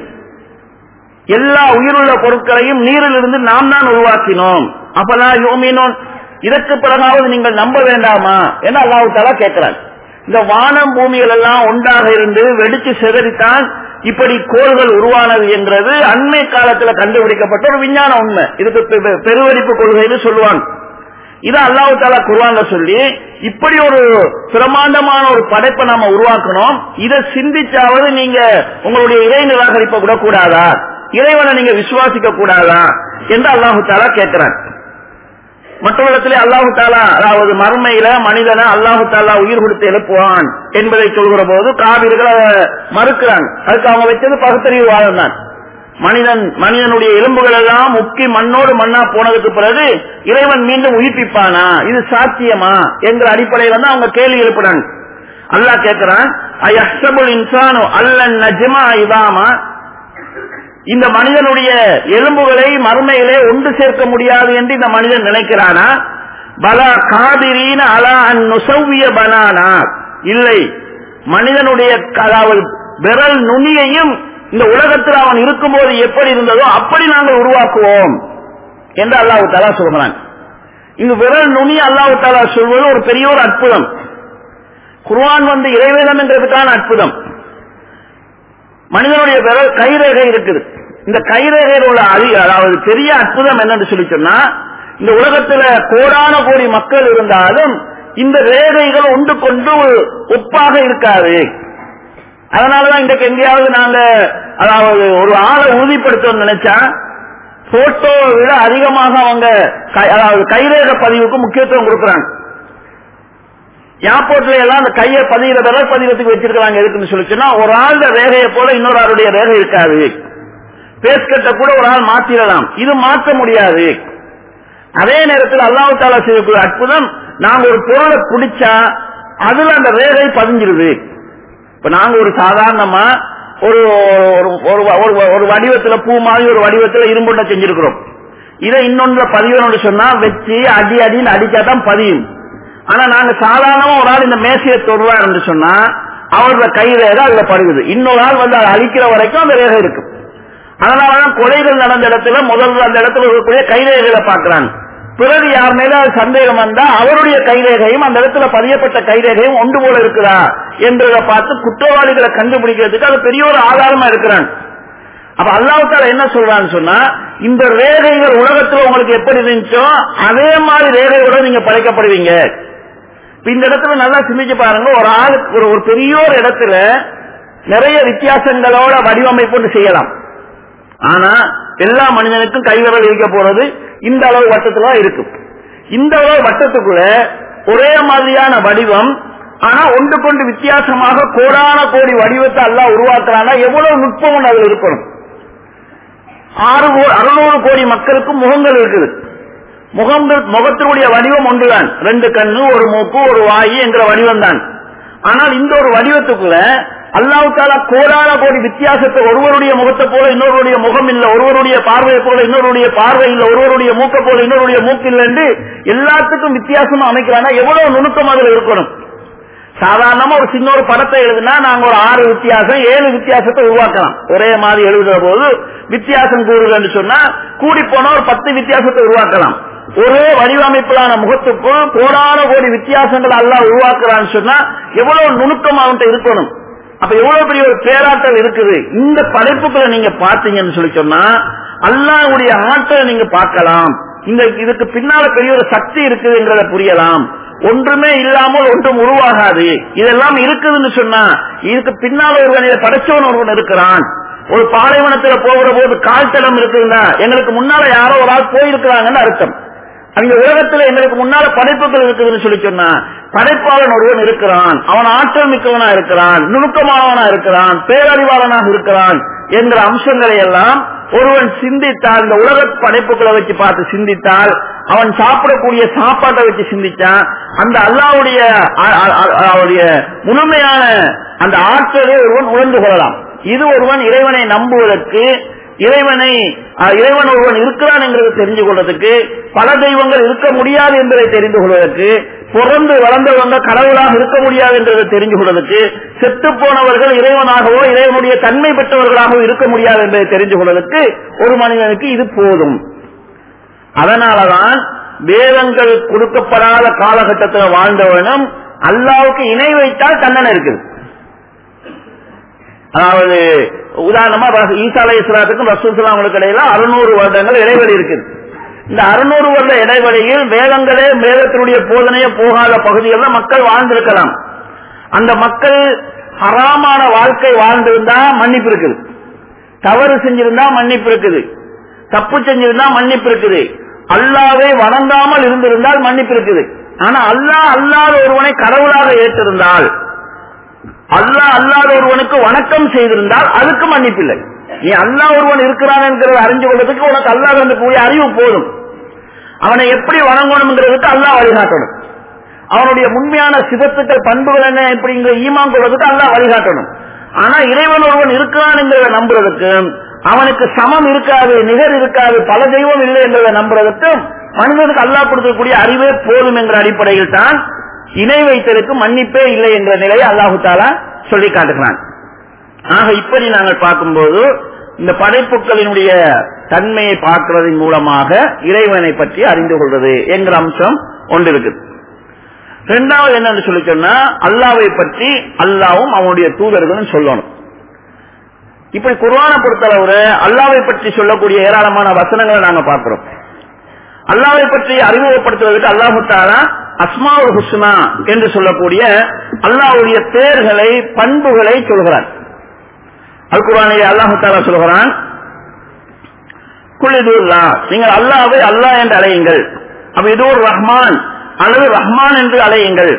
எல்லா உயிருள்ள பொருட்களையும் நீரில் இருந்து நாம் தான் உருவாக்கினோம் அப்பலா யோமினோன் இதற்கு பிறகாவது நீங்கள் நம்ப வேண்டாமா என்று அல்லாஹு தாலா கேட்கிறார் இந்த வானம் பூமிகள் எல்லாம் ஒன்றாக இருந்து வெடிச்சு செதறித்தான் இப்படி கோள்கள் உருவானது என்கிறது அண்மை காலத்துல கண்டுபிடிக்கப்பட்ட ஒரு விஞ்ஞான உண்மை இதுக்கு பெருவெடிப்பு கொள்கைன்னு சொல்லுவாங்க இது அல்லாஹு தாலா குர்வான்ல சொல்லி இப்படி ஒரு பிரமாண்டமான ஒரு படைப்பை நாம உருவாக்கணும் இதை சிந்திச்சாவது நீங்க உங்களுடைய இறை நிராகரிப்பை கூட கூடாதா இறைவனை நீங்க விசுவாசிக்க கூடாதா என்று அல்லாஹு தாலா கேட்கிறான் மற்றவரிடத்திலே அல்லாஹு தாலா அதாவது மறுமையில மனிதனை அல்லாஹு தாலா உயிர் கொடுத்து எழுப்புவான் என்பதை சொல்கிற போது காவிர்கள் மறுக்கிறாங்க அதுக்கு அவங்க வச்சது பகுத்தறிவு வாதம் தான் மனிதன் மனிதனுடைய எலும்புகள் எல்லாம் முக்கி மண்ணோடு மண்ணா போனதுக்கு பிறகு இறைவன் மீண்டும் உயிர்ப்பிப்பானா இது சாத்தியமா என்கிற அடிப்படையில தான் அவங்க கேள்வி எழுப்புறாங்க அல்லாஹ் கேட்கிறான் இன்சானு அல்லன் நஜ்மா இதாமா இந்த மனிதனுடைய எலும்புகளை மறுமையிலே ஒன்று சேர்க்க முடியாது என்று இந்த மனிதன் நினைக்கிறானா பலா காதிரீன அலா அன் நுசவ்விய பனானா இல்லை மனிதனுடைய அதாவது விரல் நுனியையும் இந்த உலகத்தில் அவன் இருக்கும்போது எப்படி இருந்ததோ அப்படி நாங்கள் உருவாக்குவோம் என்று அல்லாஹு தாலா சொல்கிறான் இங்கு விரல் நுனி அல்லாஹு தாலா சொல்வது ஒரு பெரிய ஒரு அற்புதம் குர்வான் வந்து இறைவேதம் என்றதுக்கான அற்புதம் மனிதனுடைய விரல் கைரேகை இருக்குது இந்த கைரேகையில் உள்ள அதி அதாவது பெரிய அற்புதம் என்னன்னு சொல்லி சொன்னா இந்த உலகத்துல கோடான கோடி மக்கள் இருந்தாலும் இந்த ரேகைகள் ஒன்று கொண்டு ஒப்பாக இருக்காது அதனாலதான் இன்றைக்கு எங்கேயாவது நாங்க அதாவது ஒரு ஆளை உறுதிப்படுத்தணும்னு நினைச்சா போட்டோவை விட அதிகமாக அவங்க அதாவது கைரேக பதிவுக்கு முக்கியத்துவம் கொடுக்கறாங்க ஏர்போர்ட்ல எல்லாம் அந்த கையை பதிகிற விரல் பதிவத்துக்கு வச்சிருக்காங்க எதுக்குன்னு சொல்லிச்சுன்னா ஒரு ஆள் ரேகையை போல இன்னொரு ஆளுடைய ரேகை இருக்காது பேஸ்கட்ட கூட ஒரு ஆள் மாத்திரலாம் இது மாற்ற முடியாது அதே நேரத்தில் அல்லாஹு தாலா செய்யக்கூடிய அற்புதம் நாங்க ஒரு பொருளை பிடிச்சா அதுல அந்த ரேகை பதிஞ்சிருது இப்ப நாங்க ஒரு சாதாரணமா ஒரு ஒரு வடிவத்துல பூ மாதிரி ஒரு வடிவத்துல இரும்புண்ட செஞ்சிருக்கிறோம் இதை இன்னொன்று பதிவு சொன்னா வச்சு அடி அடின்னு அடிச்சாதான் பதியும் ஆனா நாங்க சாதாரணமா ஒரு ஆள் இந்த மேசையை தொடுவார் என்று சொன்னா அவரோட கை ரேகை அதுல படுகுது இன்னொரு ஆள் வந்து அதை அழிக்கிற வரைக்கும் அந்த ரேகை இருக்கும் அதனாலதான் கொலைகள் நடந்த இடத்துல முதல்ல அந்த இடத்துல இருக்கக்கூடிய கைரேகைகளை பாக்குறாங்க பிறகு யார் மேல சந்தேகம் வந்தா அவருடைய கைரேகையும் அந்த இடத்துல பதியப்பட்ட கைரேகையும் ஒன்று போல இருக்குதா என்றதை பார்த்து குற்றவாளிகளை கண்டுபிடிக்கிறதுக்கு அது பெரிய ஒரு ஆதாரமா இருக்கிறாங்க அப்ப அல்லாவுக்கால என்ன சொல்றான்னு சொன்னா இந்த ரேகைகள் உலகத்துல உங்களுக்கு எப்படி இருந்துச்சோ அதே மாதிரி ரேகையோட நீங்க படைக்கப்படுவீங்க இந்த இடத்துல நல்லா சிந்திச்சு பாருங்க ஒரு ஆளுக்கு ஒரு ஒரு பெரிய ஒரு இடத்துல நிறைய வித்தியாசங்களோட வடிவமைப்பு செய்யலாம் ஆனா எல்லா மனிதனுக்கும் கைவிரல் இருக்க போறது இந்த அளவு வட்டத்துல இருக்கும் இந்த அளவு வட்டத்துக்குள்ள ஒரே மாதிரியான வடிவம் ஆனா ஒன்று கொண்டு வித்தியாசமாக கோடான கோடி வடிவத்தை எல்லாம் உருவாக்குறானா எவ்வளவு நுட்பம் அதுல இருக்கணும் ஆறு அறுநூறு கோடி மக்களுக்கும் முகங்கள் இருக்குது முகங்கள் முகத்தினுடைய வடிவம் ஒன்றுதான் ரெண்டு கண்ணு ஒரு மூக்கு ஒரு வாயு என்கிற வடிவம் தான் ஆனால் இந்த ஒரு வடிவத்துக்குள்ள அல்லாஹு தாலா கோடான கோடி வித்தியாசத்தை ஒருவருடைய முகத்தை போல இன்னொருடைய முகம் இல்ல ஒருவருடைய பார்வையை போல இன்னொருடைய பார்வை இல்ல ஒருவருடைய மூக்க போல இன்னொருடைய மூக்கு இல்ல என்று எல்லாத்துக்கும் வித்தியாசமா அமைக்கிறாங்க எவ்வளவு நுணுக்கம் அதுல இருக்கணும் சாதாரணமா ஒரு சின்ன ஒரு படத்தை எழுதுனா நாங்க ஒரு ஆறு வித்தியாசம் ஏழு வித்தியாசத்தை உருவாக்கலாம் ஒரே மாதிரி எழுதுற போது வித்தியாசம் கூறுகள்னு சொன்னா கூடி போனா ஒரு பத்து வித்தியாசத்தை உருவாக்கலாம் ஒரே வடிவமைப்பிலான முகத்துக்கும் கோடான கோடி வித்தியாசங்கள் எல்லாம் உருவாக்குறான்னு சொன்னா எவ்வளவு நுணுக்கம் அவன்கிட்ட இருக்கணும் அப்ப எவ்வளவு பெரிய ஒரு பேராற்றல் இருக்குது இந்த படைப்புகளை நீங்க பார்த்தீங்கன்னு சொல்லி சொன்னா அல்லாவுடைய ஆற்றலை நீங்க பார்க்கலாம் இந்த இதுக்கு பின்னால பெரிய ஒரு சக்தி இருக்குதுங்கிறத புரியலாம் ஒன்றுமே இல்லாமல் ஒன்றும் உருவாகாது இதெல்லாம் இருக்குதுன்னு சொன்னா இதுக்கு பின்னால ஒருவன் இதை படைச்சவன் ஒருவன் இருக்கிறான் ஒரு பாலைவனத்துல போகிற போது கால் தடம் இருக்குதுன்னா எங்களுக்கு முன்னால யாரோ ஒரு ஆள் போயிருக்கிறாங்கன்னு அர்த்தம் அவங்க உலகத்துல எங்களுக்கு முன்னால படைப்புகள் இருக்குதுன்னு சொல்லி சொன்னா படைப்பாளன் ஒருவன் இருக்கிறான் அவன் ஆற்றல் மிக்கவனா இருக்கிறான் நுணுக்கமானவனா இருக்கிறான் பேரறிவாளனாக இருக்கிறான் என்கிற அம்சங்களை எல்லாம் ஒருவன் சிந்தித்தால் இந்த உலக படைப்புகளை வச்சு பார்த்து சிந்தித்தால் அவன் சாப்பிடக்கூடிய சாப்பாட்டை வச்சு சிந்திச்சான் அந்த அல்லாவுடைய அ- அ- அ- அவருடைய முழுமையான அந்த ஆற்றலை ஒருவன் உணர்ந்து கொள்ளலாம் இது ஒருவன் இறைவனை நம்புவதற்கு இறைவனை அஹ், இறைவன் ஒருவன் இருக்கிறான் என்கிறதை தெரிஞ்சு கொள்வதற்கு பல தெய்வங்கள் இருக்க முடியாது என்பதை தெரிந்து கொள்வதற்கு பிறந்து வளர்ந்தவங்க கடவுளாக இருக்க முடியாது என்றதை தெரிந்து கொள்வதற்கு செத்து போனவர்கள் இறைவனாகவோ இறைவனுடைய தன்மை பெற்றவர்களாகவோ இருக்க முடியாது என்பதை தெரிந்து கொள்வதற்கு ஒரு மனிதனுக்கு இது போதும் அதனாலதான் வேதங்கள் கொடுக்கப்படாத காலகட்டத்தில் வாழ்ந்தவனும் அல்லாவுக்கு இணை வைத்தால் தண்டனை இருக்குது அதாவது உதாரணமா ரச- ஈசா அலை இஸ்லாத்துக்கும் ரசூல் சலாமுக்கு இடையில அறுநூறு வருடங்கள் இடைவெளி இருக்குது இந்த அறுநூறு வருட இடைவெளியில் வேதங்களே வேதத்தினுடைய போதனையே போகாத பகுதிகளில் மக்கள் வாழ்ந்திருக்கலாம் அந்த மக்கள் ஹராமான வாழ்க்கை வாழ்ந்திருந்தா மன்னிப்பு இருக்குது தவறு செஞ்சிருந்தா மன்னிப்பு இருக்குது தப்பு செஞ்சிருந்தா மன்னிப்பு இருக்குது அல்லாவே வணங்காமல் இருந்திருந்தால் மன்னிப்பு இருக்குது ஆனா அல்லாஹ் அல்லாத ஒருவனை கடவுளாக ஏற்றிருந்தால் அல்லாஹ் அல்லாத ஒருவனுக்கு வணக்கம் செய்திருந்தால் அதுக்கு மன்னிப்பில்லை நீ அல்லாஹ் ஒருவன் இருக்கிறான் என்கிறத அறிஞ்சு கொள்வதற்கு உனக்கு அல்லாஹ் கூடிய அறிவு போதும் அவனை எப்படி வணங்கணுங்கிறதுக்கு அல்லாஹ் வழிகாட்டணும் அவனுடைய உண்மையான சிவத்துக்கள் பண்புகள் என்ன எப்படிங்கிற ஈமான் கொள்வதற்கு அல்லாஹ் வழிகாட்டணும் ஆனா இறைவன் ஒருவன் இருக்கிறான் என்கிறத நம்புறதுக்கு அவனுக்கு சமம் இருக்காது நிகர் இருக்காது பல தெய்வம் இல்லை என்றதை நம்புறதுக்கு மனிதனுக்கு அல்லாஹ் கொடுக்கக்கூடிய அறிவே போதும் என்ற அடிப்படையில் தான் இணை வைத்தலுக்கு மன்னிப்பே இல்லை என்ற நிலையை அல்லாஹு தாலா சொல்லி காட்டுகிறான் ஆக இப்படி நாங்கள் பார்க்கும்போது இந்த படைப்புகளினுடைய தன்மையை பார்க்கிறதன் மூலமாக இறைவனை பற்றி அறிந்து கொள்வது என்கிற அம்சம் ஒன்று இருக்குது இரண்டாவது என்னன்னு சொல்லி சொன்னா அல்லாவை பற்றி அல்லாவும் அவனுடைய தூதர்களும் சொல்லணும் இப்படி குர்ஆனை பொறுத்தளவு அல்லாவை பற்றி சொல்லக்கூடிய ஏராளமான வசனங்களை நாங்க பார்க்கிறோம் அல்லாவை பற்றி அறிமுகப்படுத்துவதற்கு அல்லாஹு தாலா அஸ்மாவுல் ஹுஸ்னா என்று சொல்லக்கூடிய அல்லாஹ்வுடைய பெயர்களை பண்புகளை சொல்கிறார் அல் குர்ஆனிலே அல்லாஹு தாலா சொல்கிறான் குளிதுல்லா நீங்கள் அல்லாவை அல்லாஹ் என்று அழையுங்கள் அப்ப இது ஒரு ரஹ்மான் அல்லது ரஹ்மான் என்று அழையுங்கள்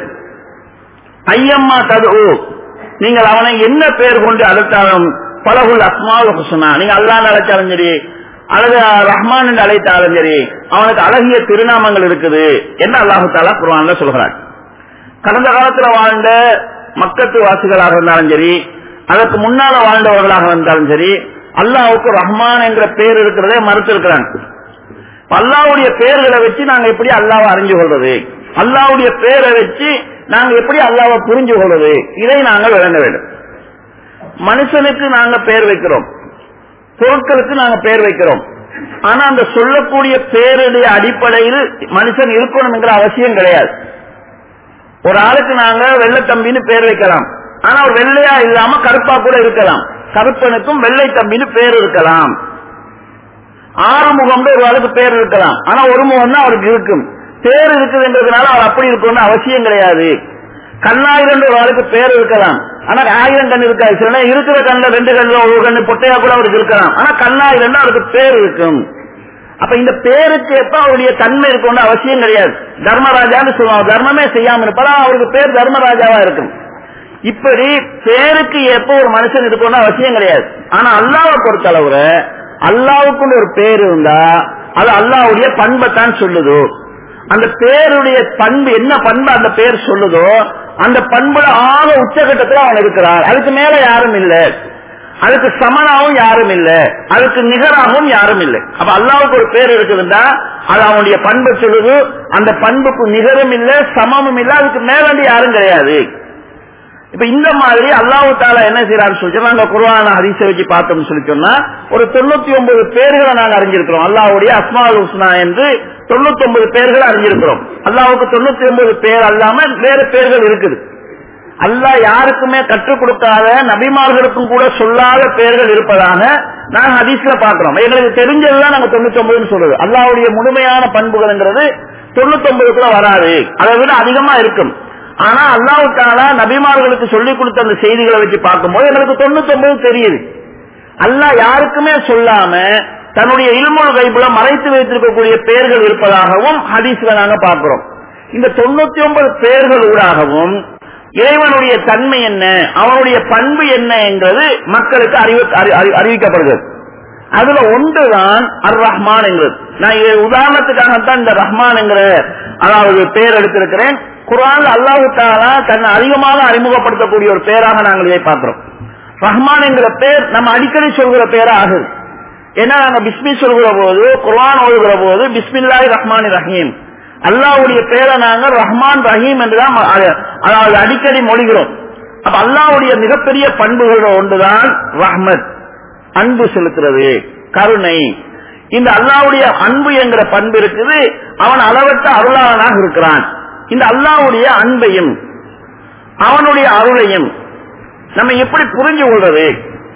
ஐயம்மா தது நீங்கள் அவனை என்ன பெயர் கொண்டு அழைத்தாலும் பலகுல் அஸ்மாவுல் ஹுஸ்னா நீங்க அல்லாஹ் அழைச்சாலும் சரி அல்லது ரஹ்மான் என்று அழைத்தாலும் சரி அவனுக்கு அழகிய திருநாமங்கள் இருக்குது என்ன அல்லாஹு தாலா குர்ஆன்ல சொல்கிறார் கடந்த காலத்துல வாழ்ந்த மக்கத்து வாசிகளாக இருந்தாலும் சரி அதற்கு முன்னால வாழ்ந்தவர்களாக இருந்தாலும் சரி அல்லாஹ்வுக்கு ரஹ்மான் என்ற பெயர் இருக்கிறதே மறுத்து இருக்கிறாங்க அல்லாவுடைய பெயர்களை வச்சு நாங்க எப்படி அல்லாவை அறிஞ்சு கொள்வது அல்லாவுடைய பெயரை வச்சு நாங்க எப்படி அல்லாவை புரிஞ்சு கொள்வது இதை நாங்கள் விளங்க வேண்டும் மனுஷனுக்கு நாங்க பெயர் வைக்கிறோம் பொருட்களுக்கு நாங்க பெயர் வைக்கிறோம் ஆனா அந்த சொல்லக்கூடிய பேருடைய அடிப்படையில் மனுஷன் இருக்கணும் என்கிற அவசியம் கிடையாது ஒரு ஆளுக்கு நாங்க வெள்ளத்தம்பின்னு பேர் வைக்கலாம் ஆனா அவர் வெள்ளையா இல்லாம கருப்பா கூட இருக்கலாம் கருப்பனுக்கும் வெள்ளை தம்பின்னு பேர் இருக்கலாம் ஆறு முகம் ஒரு ஆளுக்கு பேர் இருக்கலாம் ஆனா ஒரு முகம் தான் அவருக்கு இருக்கும் பேர் இருக்குதுன்றதுனால அவர் அப்படி இருக்கணும்னு அவசியம் கிடையாது கண்ணாயிரம் ஒரு ஆளுக்கு பேர் இருக்கலாம் ஆனா ஆயிரம் கண் இருக்காது சில நேரம் இருக்கிற கண்ணுல ரெண்டு கண்ணுல ஒரு கண்ணு பொட்டையா கூட அவருக்கு இருக்கலாம் ஆனா கண்ணாயிரம் அவருக்கு பேர் இருக்கும் அப்ப இந்த பேருக்கு எப்ப அவருடைய தன்மை இருக்கணும்னு அவசியம் கிடையாது தர்மராஜான்னு சொல்லுவாங்க தர்மமே செய்யாம இருப்பதா அவருக்கு பேர் தர்மராஜாவா இருக்கும் இப்படி பேருக்கு எப்ப ஒரு மனுஷன் இருக்கணும்னு அவசியம் கிடையாது ஆனா அல்லாவை பொறுத்த அளவுல அல்லாவுக்குன்னு ஒரு பேர் இருந்தா அது அல்லாவுடைய பண்பைத்தான் சொல்லுதோ அந்த பேருடைய பண்பு என்ன பண்பு அந்த பேர் சொல்லுதோ அந்த பண்புல ஆக உச்சகட்டத்தில் அவன் இருக்கிறான் அதுக்கு மேல யாரும் இல்ல அதுக்கு சமனாவும் யாரும் இல்ல அதுக்கு நிகராகவும் யாரும் இல்லை அப்ப அல்லாவுக்கு ஒரு பேர் இருக்குதுன்னா அது அவனுடைய பண்பை சொல்லுது அந்த பண்புக்கு நிகரும் இல்ல சமமும் இல்ல அதுக்கு மேலாண்டி யாரும் கிடையாது இப்ப இந்த மாதிரி அல்லாஹு தாலா என்ன செய்யறாரு சொல்லி நாங்க குர்ஆன ஹதீஸ வச்சு பார்த்தோம்னு சொல்லி சொன்னா ஒரு தொண்ணூத்தி ஒன்பது பேர்களை நாங்க அறிஞ்சிருக்கிறோம் அல்லாஹ்வுடைய அஸ்மால் ஹுஸ்னா என்று தொண்ணூத்தி ஒன்பது பேர்களை அறிஞ்சிருக்கிறோம் அல்லாஹ்வுக்கு தொண்ணூத்தி ஒன்பது பேர் அல்லாம வேற பேர்கள் இருக்குது அல்லாஹ் யாருக்குமே கற்றுக் கொடுக்காத நபிமார்களுக்கும் கூட சொல்லாத பெயர்கள் இருப்பதாக நாங்க ஹதீஸ்ல பாக்குறோம் எங்களுக்கு தெரிஞ்சதுதான் நாங்க தொண்ணூத்தி ஒன்பதுன்னு சொல்றது அல்லாஹ்வுடைய முழுமையான பண்புகள்ங்கிறது தொண்ணூத்தி ஒன்பதுக்குள்ள வராது அதை விட அதிகமா இருக்கும் ஆனா அல்லாவுக்கான நபிமார்களுக்கு சொல்லிக் கொடுத்த அந்த செய்திகளை வச்சு பார்க்கும்போது எங்களுக்கு தொண்ணூத்தி ஒன்பது தெரியுது அல்லாஹ் யாருக்குமே சொல்லாம தன்னுடைய இல்முல் கைப்புல மறைத்து வைத்திருக்கக்கூடிய பெயர்கள் இருப்பதாகவும் ஹதீஸ்ல நாங்க பார்க்கிறோம் இந்த தொண்ணூத்தி ஒன்பது பெயர்கள் ஊடாகவும் இறைவனுடைய தன்மை என்ன அவனுடைய பண்பு என்ன என்பது மக்களுக்கு அறிவு அறி- அறி- அறிவிக்கப்படுகிறது அதுல ஒன்றுதான் அர் ரஹ்மான் என்கிறது நான் இது உதாரணத்துக்காகத்தான் இந்த ரஹ்மான் என்கிற அதாவது பெயர் எடுத்திருக்கிறேன் குரான் அல்லாஹு தாலா தன்னை அதிகமாக அறிமுகப்படுத்தக்கூடிய ஒரு பெயராக நாங்கள் இதை பார்க்கிறோம் ரஹ்மான் என்கிற பெயர் நம்ம அடிக்கடி சொல்கிற பெயரா ஆகுது ஏன்னா நாங்க பிஸ்மி சொல்கிற போது குர்ஆன் ஓதுகிற போது பிஸ்மில்லாஹி ரஹ்மான் ரஹீம் அல்லாஹ்வுடைய பெயரை நாங்க ரஹ்மான் ரஹீம் என்றுதான் அ- அதாவது அடிக்கடி மொழிகிறோம் அப்ப அல்லாஹ்வுடைய மிகப்பெரிய பண்புகள் ஒன்றுதான் ரஹ்மத் அன்பு செலுத்துறது கருணை இந்த அல்லாஹ்வுடைய அன்பு என்கிற பண்பு இருக்குது அவன் அளவற்ற அருளாளனாக இருக்கிறான் இந்த அல்லாஹ்வுடைய அன்பையும் அவனுடைய அருளையும் நம்ம எப்படி புரிஞ்சு கொள்றது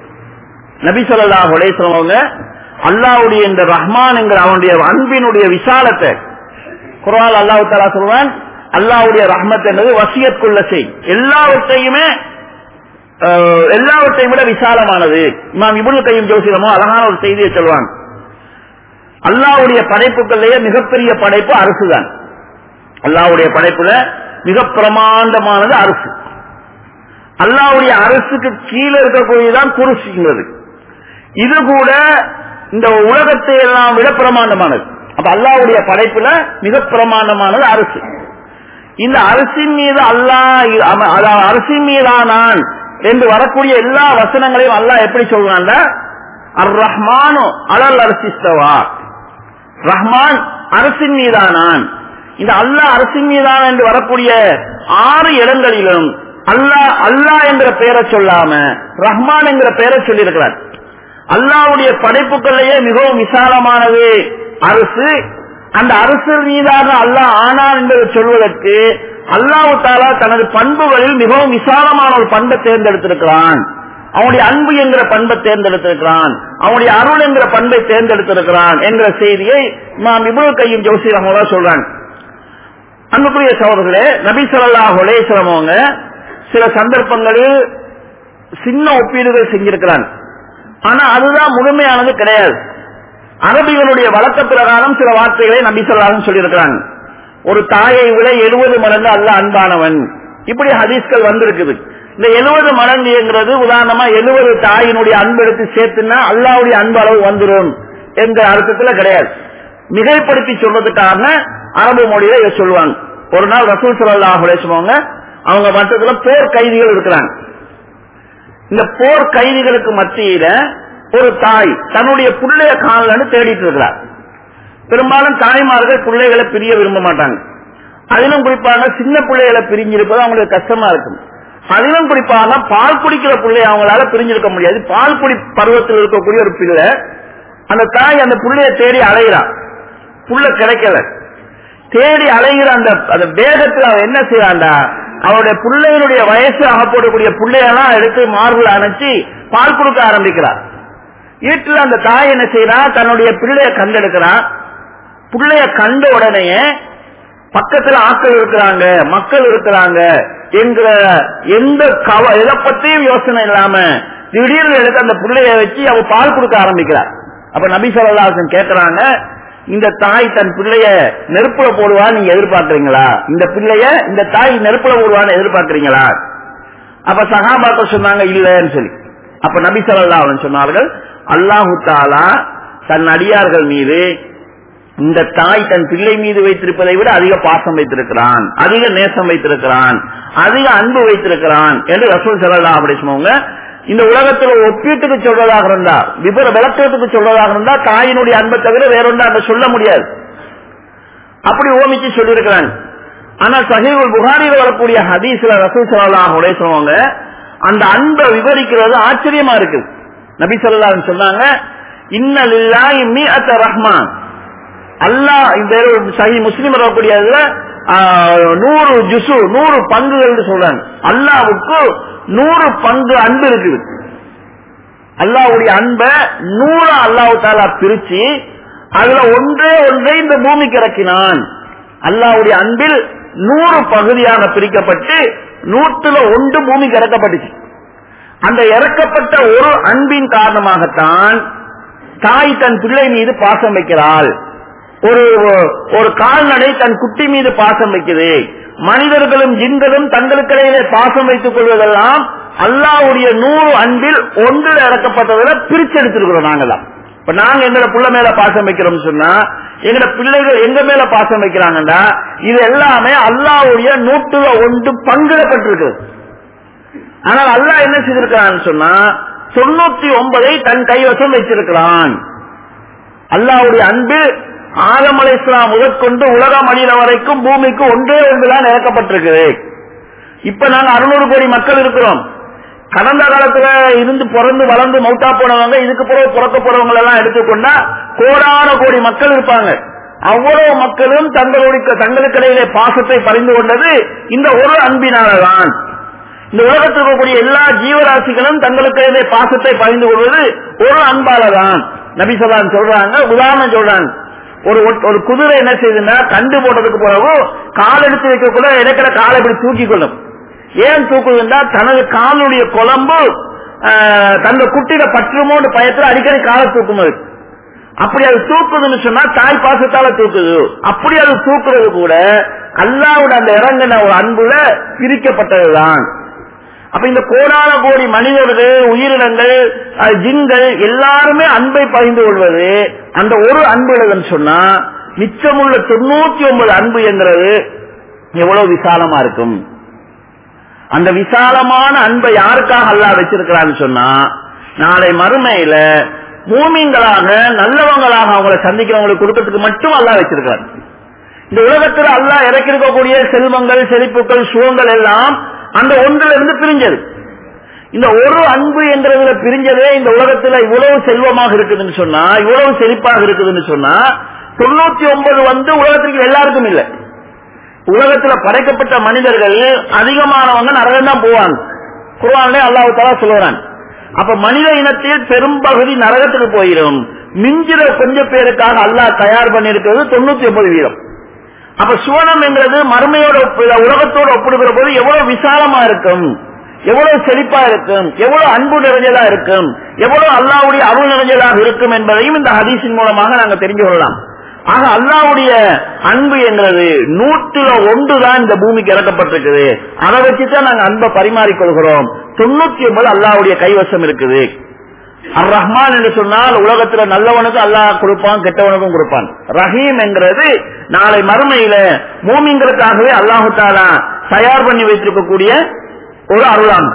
நபி ஸல்லல்லாஹு அலைஹி வஸல்லம் அவங்க அல்லாஹ்வுடைய இந்த ரஹ்மான் என்கிற அவனுடைய அன்பினுடைய விசாலத்தை குர்ஆன் அல்லாஹ் தஆலா சொல்றான் அல்லாஹ்வுடைய ரஹ்மத் என்பது வசியத்துக்குள்ள செய் எல்லாவற்றையுமே அஹ், எல்லாவற்றையும் விட விசாலமானது இமாம் இப்னு கையும் ஜோசிரமோ அழகான ஒரு செய்தியை சொல்வாங்க அல்லாஹ்வுடைய படைப்புகளிலேயே மிகப்பெரிய படைப்பு அரசுதான் அல்லாஹ்வுடைய படைப்புல மிக பிரமாண்டமானது அரசு அல்லாஹ்வுடைய அரசுக்கு கீழே இருக்கக்கூடியதான் குருசிங்கிறது இது கூட இந்த உலகத்தை எல்லாம் விட பிரமாண்டமானது அப்ப அல்லாஹ்வுடைய படைப்புல மிக பிரமாண்டமானது அரசு இந்த அரசின் மீது அல்லாஹ் அவ- அதாவது அரசின் மீதானான் என்று வரக்கூடிய எல்லா வசனங்களையும் அல்லாஹ் எப்படி சொல்றான் அர் ரஹ்மானு அலல் அரசிஸ்தவா ரஹ்மான் அரசின் மீதானான் இந்த அல்லாஹ் அரசின் மீதான என்று வரக்கூடிய ஆறு இடங்களிலும் அல்லாஹ் அல்லாஹ் என்கிற பெயரை சொல்லாம ரஹ்மான் என்கிற பெயரை சொல்லியிருக்கிறார் அல்லாஹ்வுடைய படைப்புகளிலேயே மிகவும் விசாலமானது அரசு அந்த அரசு மீதாக அல்லாஹ் ஆனான் என்பதை சொல்வதற்கு அல்லாஹு தாலா தனது பண்புகளில் மிகவும் விசாலமான ஒரு பண்பை தேர்ந்தெடுத்திருக்கிறான் அவனுடைய அன்பு என்கிற பண்பை தேர்ந்தெடுத்திருக்கிறான் அவனுடைய அருள் என்கிற பண்பை தேர்ந்தெடுத்திருக்கிறான் என்கிற செய்தியை நாம் இவ்வளவு கையும் ஜோசி ரஹோலா சொல்றாங்க அன்புக்குரிய சகோதரர்களே நபி ஸல்லல்லாஹு அலைஹி வஸல்லம் அவங்க சில சந்தர்ப்பங்களில் சின்ன ஒப்பீடுகள் செஞ்சிருக்கிறாங்க ஆனா அதுதான் முழுமையானது கிடையாது அரபிகளுடைய வழக்க பிரகாரம் சில வார்த்தைகளை நபி ஸல்லல்லாஹு சொல்லியிருக்கிறாங்க ஒரு தாயை விட எழுபது மடங்கு அல்ல அன்பானவன் இப்படி ஹதீஸ்கள் வந்திருக்குது இந்த எழுபது மடங்குங்கிறது உதாரணமா எழுபது தாயினுடைய அன்பு எடுத்து சேர்த்துனா அல்லாவுடைய அன்பு அளவு வந்துடும் என்ற அர்த்தத்துல கிடையாது மிகைப்படுத்தி சொல்றதுக்காக அரபு மொழியில இதை சொல்லுவாங்க ஒரு நாள் ரசூல் ஸல்லல்லாஹு அலைஹி வஸல்லம் அவங்க மட்டத்துல போர் கைதிகள் இருக்கிறாங்க இந்த போர் கைதிகளுக்கு மத்தியில ஒரு தாய் தன்னுடைய புள்ளைய காணலன்னு தேடிட்டு இருக்கிறார் பெரும்பாலும் தாய்மார்கள் பிள்ளைகளை பிரிய விரும்ப மாட்டாங்க அதிலும் குறிப்பாக சின்ன பிள்ளைகளை பிரிஞ்சிருப்பது அவங்களுக்கு கஷ்டமா இருக்கும் அதிலும் குறிப்பாக பால் குடிக்கிற பிள்ளை அவங்களால பிரிஞ்சிருக்க முடியாது பால் குடி பருவத்தில் இருக்கக்கூடிய ஒரு பிள்ளை அந்த தாய் அந்த புள்ளைய தேடி அலைகிறான் புள்ள கிடைக்கல தேடி அலைகிற அந்த அந்த வேகத்துல அவன் என்ன செய்யறான்டா அவருடைய பிள்ளைகளுடைய வயசு ஆகப்படக்கூடிய பிள்ளையெல்லாம் எடுத்து மார்பில் அணைச்சி பால் கொடுக்க ஆரம்பிக்கிறார் வீட்டுல அந்த தாய் என்ன செய்யறா தன்னுடைய பிள்ளைய கண்டெடுக்கிறான் பிள்ளைய கண்ட உடனேயே பக்கத்துல ஆட்கள் இருக்கிறாங்க மக்கள் இருக்கிறாங்க என்கிற எந்த கவ எதை பத்தியும் யோசனை இல்லாம திடீர்னு எடுத்து அந்த பிள்ளைய வச்சு அவ பால் கொடுக்க ஆரம்பிக்கிறார் அப்ப நபி சொல்லலாசன் கேக்குறாங்க இந்த தாய் தன் பிள்ளைய நெருப்புல போடுவா நீங்க எதிர்பார்க்கறீங்களா இந்த பிள்ளைய இந்த தாய் நெருப்புல போடுவான்னு எதிர்பார்க்கறீங்களா அப்ப சகாபாக்கள் சொன்னாங்க இல்லன்னு சொல்லி அப்ப நபி சொல்லா சொன்னார்கள் அல்லாஹு தாலா தன் அடியார்கள் மீது இந்த தாய் தன் பிள்ளை மீது வைத்திருப்பதை விட அதிக பாசம் வைத்திருக்கிறான் அதிக நேசம் வைத்திருக்கிறான் அதிக அன்பு வைத்திருக்கிறான் என்று ரசூல் சல்லா அப்படி சொன்னவங்க இந்த உலகத்துல ஒப்பீட்டுக்கு சொல்றதாக இருந்தா விபர விளக்கத்துக்கு சொல்றதாக இருந்தா தாயினுடைய அன்பை தவிர வேறொன்றா அதை சொல்ல முடியாது அப்படி ஓமிச்சு சொல்லியிருக்கிறாங்க ஆனா சஹீபுல் புகாரியில் வரக்கூடிய ஹதீஸ்ல ரசூல் சல்லாஹ் உடைசவங்க அந்த அன்பை விவரிக்கிறது ஆச்சரியமா இருக்கு நபி சொல்லா சொன்னாங்க இன்னலில்லாஹி மீஅத்த ரஹ்மான் அல்லாஹ் இந்த சஹி முஸ்லிம் வரக்கூடிய இதுல, ஆஹ், நூறு ஜுசு நூறு பங்குகள் சொல்றாங்க அல்லாவுக்கு நூறு பங்கு அன்பு இருக்குது அல்லாவுடைய அன்பை நூறு அல்லாஹு தாலா பிரிச்சு அதுல ஒன்றே ஒன்றை இந்த பூமிக்கு இறக்கினான் அல்லாவுடைய அன்பில் நூறு பகுதியாக பிரிக்கப்பட்டு நூற்றுல ஒன்று பூமிக்கு இறக்கப்பட்டுச்சு அந்த இறக்கப்பட்ட ஒரு அன்பின் காரணமாகத்தான் தாய் தன் பிள்ளை மீது பாசம் வைக்கிறாள் ஒரு ஒரு கால்நடை தன் குட்டி மீது பாசம் வைக்குது மனிதர்களும் ஜின்களும் தங்களுக்கிடையிலே பாசம் வைத்துக் கொள்வதெல்லாம் அல்லாவுடைய நூறு அன்பில் ஒன்றில் இறக்கப்பட்டதில் பிரிச்செடுத்திருக்கிறோம் நாங்களாம் இப்ப நாங்க எங்களோட புள்ள மேல பாசம் வைக்கிறோம் சொன்னா எங்களோட பிள்ளைகள் எங்க மேல பாசம் வைக்கிறாங்கன்னா இது எல்லாமே அல்லாவுடைய நூற்றுல ஒன்று பங்கிடப்பட்டிருக்கு ஆனால் அல்லாஹ் என்ன செய்திருக்கிறான்னு சொன்னா தொண்ணூத்தி ஒன்பதை தன் கைவசம் வச்சிருக்கிறான் அல்லாவுடைய அன்பு ஆதம் அலை இஸ்லாம் முதற்கொண்டு உலகம் அழிகிற வரைக்கும் பூமிக்கு ஒன்றே ஒன்றுதான் இறக்கப்பட்டிருக்குது இப்ப நாங்க அறுநூறு கோடி மக்கள் இருக்கிறோம் கடந்த காலத்துல இருந்து பிறந்து வளர்ந்து மௌத்தா போனவங்க இதுக்கு பிறகு பிறக்க போறவங்க எல்லாம் எடுத்துக்கொண்டா கோடான கோடி மக்கள் இருப்பாங்க அவ்வளவு மக்களும் தங்களுடைய தங்களுக்கிடையிலே பாசத்தை பறிந்து கொண்டது இந்த ஒரு அன்பினால்தான் இந்த உலகத்தில் இருக்கக்கூடிய எல்லா ஜீவராசிகளும் தங்களுக்கிடையிலே பாசத்தை பறிந்து கொள்வது ஒரு அன்பாலதான் நபிசலான் சொல்றாங்க உதாரணம் சொல்றாங்க ஒரு ஒரு குதிரை என்ன செய்யுதுன்னா கண்டு போட்டதுக்கு பிறகு கால் எடுத்து வைக்கக்குள்ள இடைக்கிற காலை இப்படி தூக்கி கொள்ளும் ஏன் தூக்குதுன்னா தனது காலுடைய குழம்பு தந்த குட்டியில பற்றுமோன்னு பயத்துல அடிக்கடி காலை தூக்கும் அது அப்படி அது தூக்குதுன்னு சொன்னா தாய் பாசத்தால தூக்குது அப்படி அது தூக்குறது கூட அல்லாவோட அந்த இறங்கின ஒரு அன்புல பிரிக்கப்பட்டதுதான் அப்ப இந்த கோடான கோடி மனிதர்கள் உயிரினங்கள் ஜின்கள் எல்லாருமே அன்பை பகிர்ந்து கொள்வது அந்த ஒரு அன்பு சொன்னா மிச்சமுள்ள தொண்ணூத்தி ஒன்பது அன்பு என்கிறது எவ்வளவு விசாலமா இருக்கும் அந்த விசாலமான அன்பை யாருக்காக அல்லா வச்சிருக்கிறான்னு சொன்னா நாளை மறுமையில மூமிங்களாக நல்லவங்களாக அவங்களை சந்திக்கிறவங்களுக்கு கொடுக்கறதுக்கு மட்டும் அல்லா வச்சிருக்கிறார் இந்த உலகத்தில் அல்லா இறக்கிருக்கக்கூடிய செல்வங்கள் செழிப்புகள் சுகங்கள் எல்லாம் அந்த ஒன்றில் இருந்து பிரிஞ்சது இந்த ஒரு அன்பு என்கிறதுல பிரிஞ்சதே இந்த உலகத்துல இவ்வளவு செல்வமாக இருக்குதுன்னு சொன்னா இவ்வளவு செழிப்பாக இருக்குதுன்னு சொன்னா தொண்ணூத்தி ஒன்பது வந்து உலகத்திற்கு எல்லாருக்கும் இல்லை உலகத்துல படைக்கப்பட்ட மனிதர்கள் அதிகமானவங்க நரகம் தான் போவாங்க குருவானே அல்லாஹு தாலா சொல்லுறான் அப்ப மனித இனத்தில் பெரும்பகுதி நரகத்துக்கு போயிடும் மிஞ்சிற கொஞ்சம் பேருக்காக அல்லாஹ் தயார் பண்ணிருக்கிறது தொண்ணூத்தி ஒன்பது வீதம் அப்ப சுவனம் என்கிறது மறுமையோட உலகத்தோடு ஒப்பிடுகிற போது எவ்வளவு விசாலமா இருக்கும் எவ்வளவு செழிப்பா இருக்கும் எவ்வளவு அன்பு நிறைஞ்சதா இருக்கும் எவ்வளவு அல்லாவுடைய அருள் நிறைஞ்சதாக இருக்கும் என்பதையும் இந்த ஹதீஸின் மூலமாக நாங்க தெரிஞ்சு கொள்ளலாம் ஆக அல்லாவுடைய அன்பு என்கிறது நூற்றுல ஒன்றுதான் இந்த பூமிக்கு இறக்கப்பட்டிருக்குது அதை வச்சுதான் நாங்க அன்பை பரிமாறிக்கொள்கிறோம் தொண்ணூத்தி ஒன்பது அல்லாவுடைய கைவசம் இருக்குது அர் ரஹ்மான் என்று சொன்னால் உலகத்துல நல்லவனுக்கு அல்லாஹ் கொடுப்பான் கெட்டவனுக்கும் கொடுப்பான் ரஹீம் என்கிறது நாளை மறுமையில மூமிங்களுக்காகவே அல்லாஹு தாலா தயார் பண்ணி வைத்திருக்கக்கூடிய ஒரு அருளாம்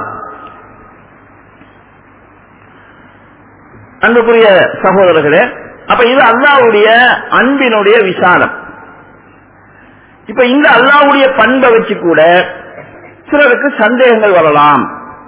அன்புக்குரிய சகோதரர்களே அப்ப இது அல்லாவுடைய அன்பினுடைய விசாலம் இப்ப இந்த அல்லாவுடைய பண்பை வச்சு கூட சிலருக்கு சந்தேகங்கள் வரலாம்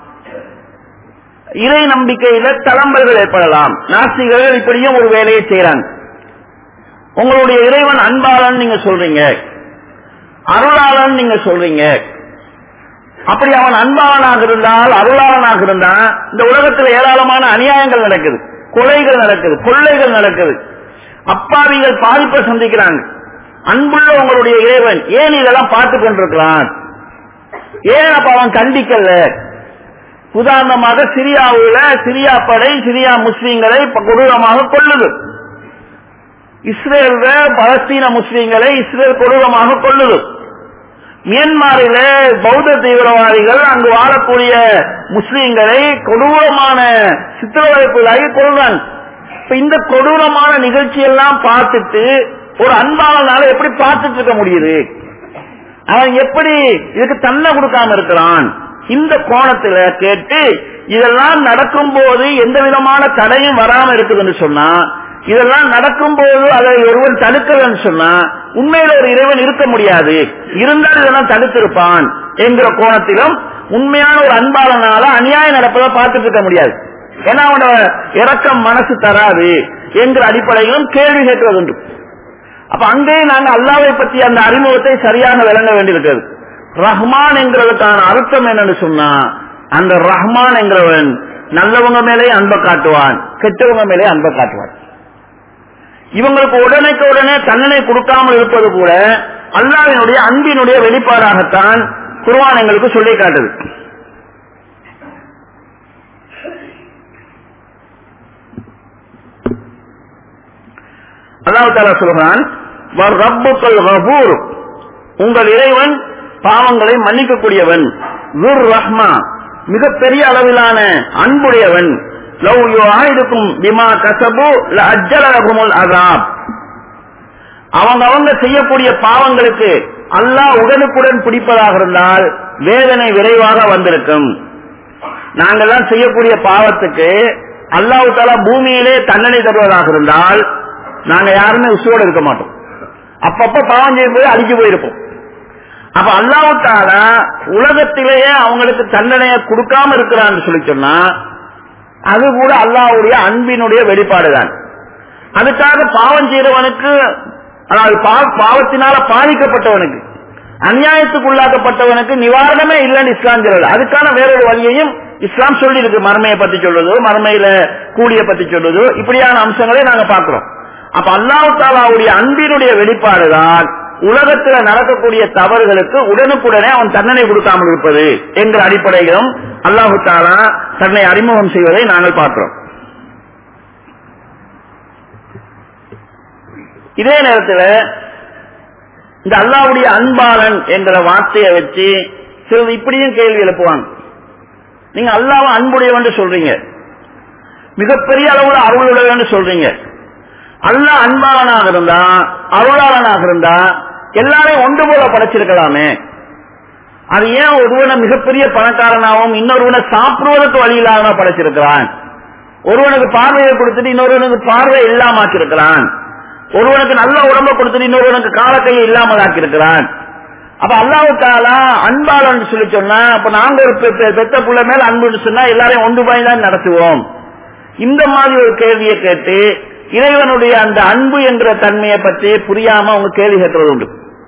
இறை நம்பிக்கையில தளம்பல்கள் ஏற்படலாம் நாஸ்திகர்கள் இப்படியும் ஒரு வேலையை செய்யறாங்க உங்களுடைய இறைவன் அன்பாளன் நீங்க சொல்றீங்க அருளாளன் நீங்க சொல்றீங்க அப்படி அவன் அன்பாளனாக இருந்தால் அருளாளனாக இருந்தா இந்த உலகத்தில் ஏராளமான அநியாயங்கள் நடக்குது கொலைகள் நடக்குது கொள்ளைகள் நடக்குது அப்பாவிகள் பாதிப்பை சந்திக்கிறாங்க அன்புள்ள உங்களுடைய இறைவன் ஏன் இதெல்லாம் பார்த்து கொண்டிருக்கிறான் ஏன் அப்ப அவன் கண்டிக்கல உதாரணமாக சிரியாவுல சிரியா படை சிரியா முஸ்லீம்களை கொடூரமாக கொள்ளுது இஸ்ரேல் பலஸ்தீன முஸ்லீம்களை இஸ்ரேல் கொடூரமாக கொள்ளுது மியான்மரில பௌத்த தீவிரவாதிகள் அங்கு வாழக்கூடிய முஸ்லீம்களை கொடூரமான சித்திரவதைப்புகளாகி கொள்றாங்க இப்ப இந்த கொடூரமான நிகழ்ச்சி எல்லாம் பார்த்துட்டு ஒரு அன்பாளனால எப்படி பார்த்துட்டு இருக்க முடியுது அவன் எப்படி இதுக்கு தன்னை கொடுக்காம இருக்கிறான் இந்த கோணத்துல கேட்டு இதெல்லாம் நடக்கும் போது எந்த விதமான தடையும் வராம இருக்குதுன்னு சொன்னா இதெல்லாம் நடக்கும் போது அதை ஒருவன் தடுக்கலன்னு சொன்னா உண்மையில ஒரு இறைவன் இருக்க முடியாது இருந்தால் இதெல்லாம் தடுத்திருப்பான் என்கிற கோணத்திலும் உண்மையான ஒரு அன்பாளனால அநியாயம் நடப்பதை பார்த்துட்டு இருக்க முடியாது ஏன்னா அவனோட இறக்கம் மனசு தராது என்கிற அடிப்படையிலும் கேள்வி கேட்கிறது உண்டு அப்ப அங்கே நாங்க அல்லாவை பற்றி அந்த அறிமுகத்தை சரியாக விளங்க வேண்டியிருக்கிறது ரஹ்மான் என்கிறதுக்கான அர்த்தம் என்னன்னு சொன்னா அந்த ரஹ்மான் என்கிறவன் நல்லவங்க மேலே அன்பை காட்டுவான் கெட்டவங்க மேலே அன்பை காட்டுவான் இவங்களுக்கு உடனேக்கு உடனே தண்டனை கொடுக்காமல் இருப்பது கூட அல்லாவினுடைய அன்பினுடைய வெளிப்பாடாகத்தான் குர்வான் எங்களுக்கு சொல்லி காட்டுது அல்லாஹ் தாலா சொல்றான் ரப்புக்கள் கபூர் உங்கள் இறைவன் பாவங்களை மன்னிக்கக்கூடியவன் துர் ரஹ்மா மிகப்பெரிய அளவிலான அன்புடையவன் லவ் யுஆயிதுக்கும் பிமா கசபு லஅஜ்ஜலஹுமுல் அஸாப் அவங்க அவங்க செய்யக்கூடிய பாவங்களுக்கு அல்லாஹ் உடனுக்குடன் பிடிப்பதாக இருந்தால் வேதனை விரைவாக வந்திருக்கும் நாங்கெல்லாம் செய்யக்கூடிய பாவத்துக்கு அல்லாஹ் தாலா பூமியிலே தண்டனை தருவதாக இருந்தால் நாங்க யாருமே உசுவோடு இருக்க மாட்டோம் அப்பப்ப பாவம் செய்யும்போது அடிச்சு போயிருப்போம் அப்ப அல்லாஹ் தாலா உலகத்திலேயே அவங்களுக்கு தண்டனையை கொடுக்காம இருக்கிறான்னு சொல்லி சொன்னா அது கூட அல்லாஹ்வுடைய அன்பினுடைய வெளிப்பாடுதான் அதுக்காக பாவம் செய்யறவனுக்கு அதாவது பா- பாவத்தினால பாதிக்கப்பட்டவனுக்கு அநியாயத்துக்குள்ளாக்கப்பட்டவனுக்கு நிவாரணமே இல்லைன்னு இஸ்லாம் சொல்றது அதுக்கான வேறொரு வழியையும் இஸ்லாம் சொல்லி இருக்கு மறுமையை பத்தி சொல்றதோ மறுமையில கூலிய பத்தி சொல்றதோ இப்படியான அம்சங்களை நாங்க பார்க்கிறோம் அப்ப அல்லாஹ் தாலாவுடைய அன்பினுடைய வெளிப்பாடுதான் உலகத்துல நடக்கக்கூடிய தவறுகளுக்கு உடனுக்குடனே அவன் தண்டனை கொடுக்காமல் இருப்பது என்ற அடிப்படையிலும் அல்லாஹு தாலா தன்னை அறிமுகம் செய்வதை நாங்கள் பார்க்கிறோம் இதே நேரத்தில் இந்த அல்லாவுடைய அன்பாளன் என்ற வார்த்தையை வச்சு சிலர் இப்படியும் கேள்வி எழுப்புவாங்க நீங்க அல்லாவை அன்புடையவன் சொல்றீங்க மிகப்பெரிய அளவுல அருளுடையவன் சொல்றீங்க அல்லாஹ் அன்பாளனாக இருந்தா அருளாளனாக இருந்தா எல்லாரையும் ஒன்று போல படைச்சிருக்கலாமே அது ஏன் ஒருவனை மிகப்பெரிய பணக்காரனாகவும் இன்னொருவனை சாப்பிடுவதற்கு வழி இல்லாம படைச்சிருக்கிறான் ஒருவனுக்கு பார்வையை கொடுத்துட்டு இன்னொருவனுக்கு பார்வை இல்லாம ஆக்கியிருக்கிறான் ஒருவனுக்கு நல்ல உடம்ப கொடுத்துட்டு இன்னொருவனுக்கு காலக்கையை இல்லாமல் ஆக்கியிருக்கிறான் அப்ப அல்லாவுக்காலா அன்பாளன் சொல்லி சொன்னா அப்ப நாங்க ஒரு பெ- பெ- பெத்த புள்ள மேல அன்புன்னு சொன்னா எல்லாரையும் ஒன்று போய் தான் நடத்துவோம் இந்த மாதிரி ஒரு கேள்வியை கேட்டு இறைவனுடைய அந்த அன்பு என்ற தன்மையை பற்றி புரியாம அவங்க கேள்வி கேட்கறது உண்டு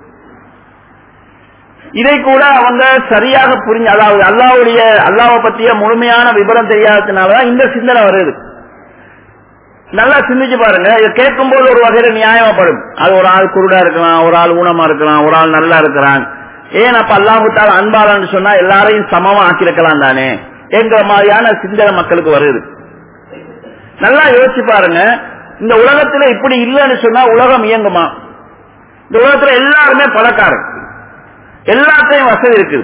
இதை கூட அவங்க சரியாக புரிஞ்சு அதாவது அல்லாவுடைய அல்லாவை பற்றிய முழுமையான விவரம் தெரியாததுனாலதான் இந்த சிந்தனை வருது நல்லா சிந்திச்சு பாருங்க இதை கேட்கும் போது ஒரு வகையில நியாயமாப்படும் அது ஒரு ஆள் குருடா இருக்கலாம் ஒரு ஆள் ஊனமா இருக்கலாம் ஒரு ஆள் நல்லா இருக்கிறான் ஏன் அப்ப அல்லாஹுத்தால் அன்பாளன்னு சொன்னா எல்லாரையும் சமமா ஆக்கியிருக்கலாம் தானே என்கிற மாதிரியான சிந்தனை மக்களுக்கு வருது நல்லா யோசிச்சு பாருங்க இந்த உலகத்துல இப்படி இல்லைன்னு சொன்னா உலகம் இயங்குமா இந்த உலகத்துல எல்லாருமே பணக்காரர் எல்லாத்தையும் வசதி இருக்குது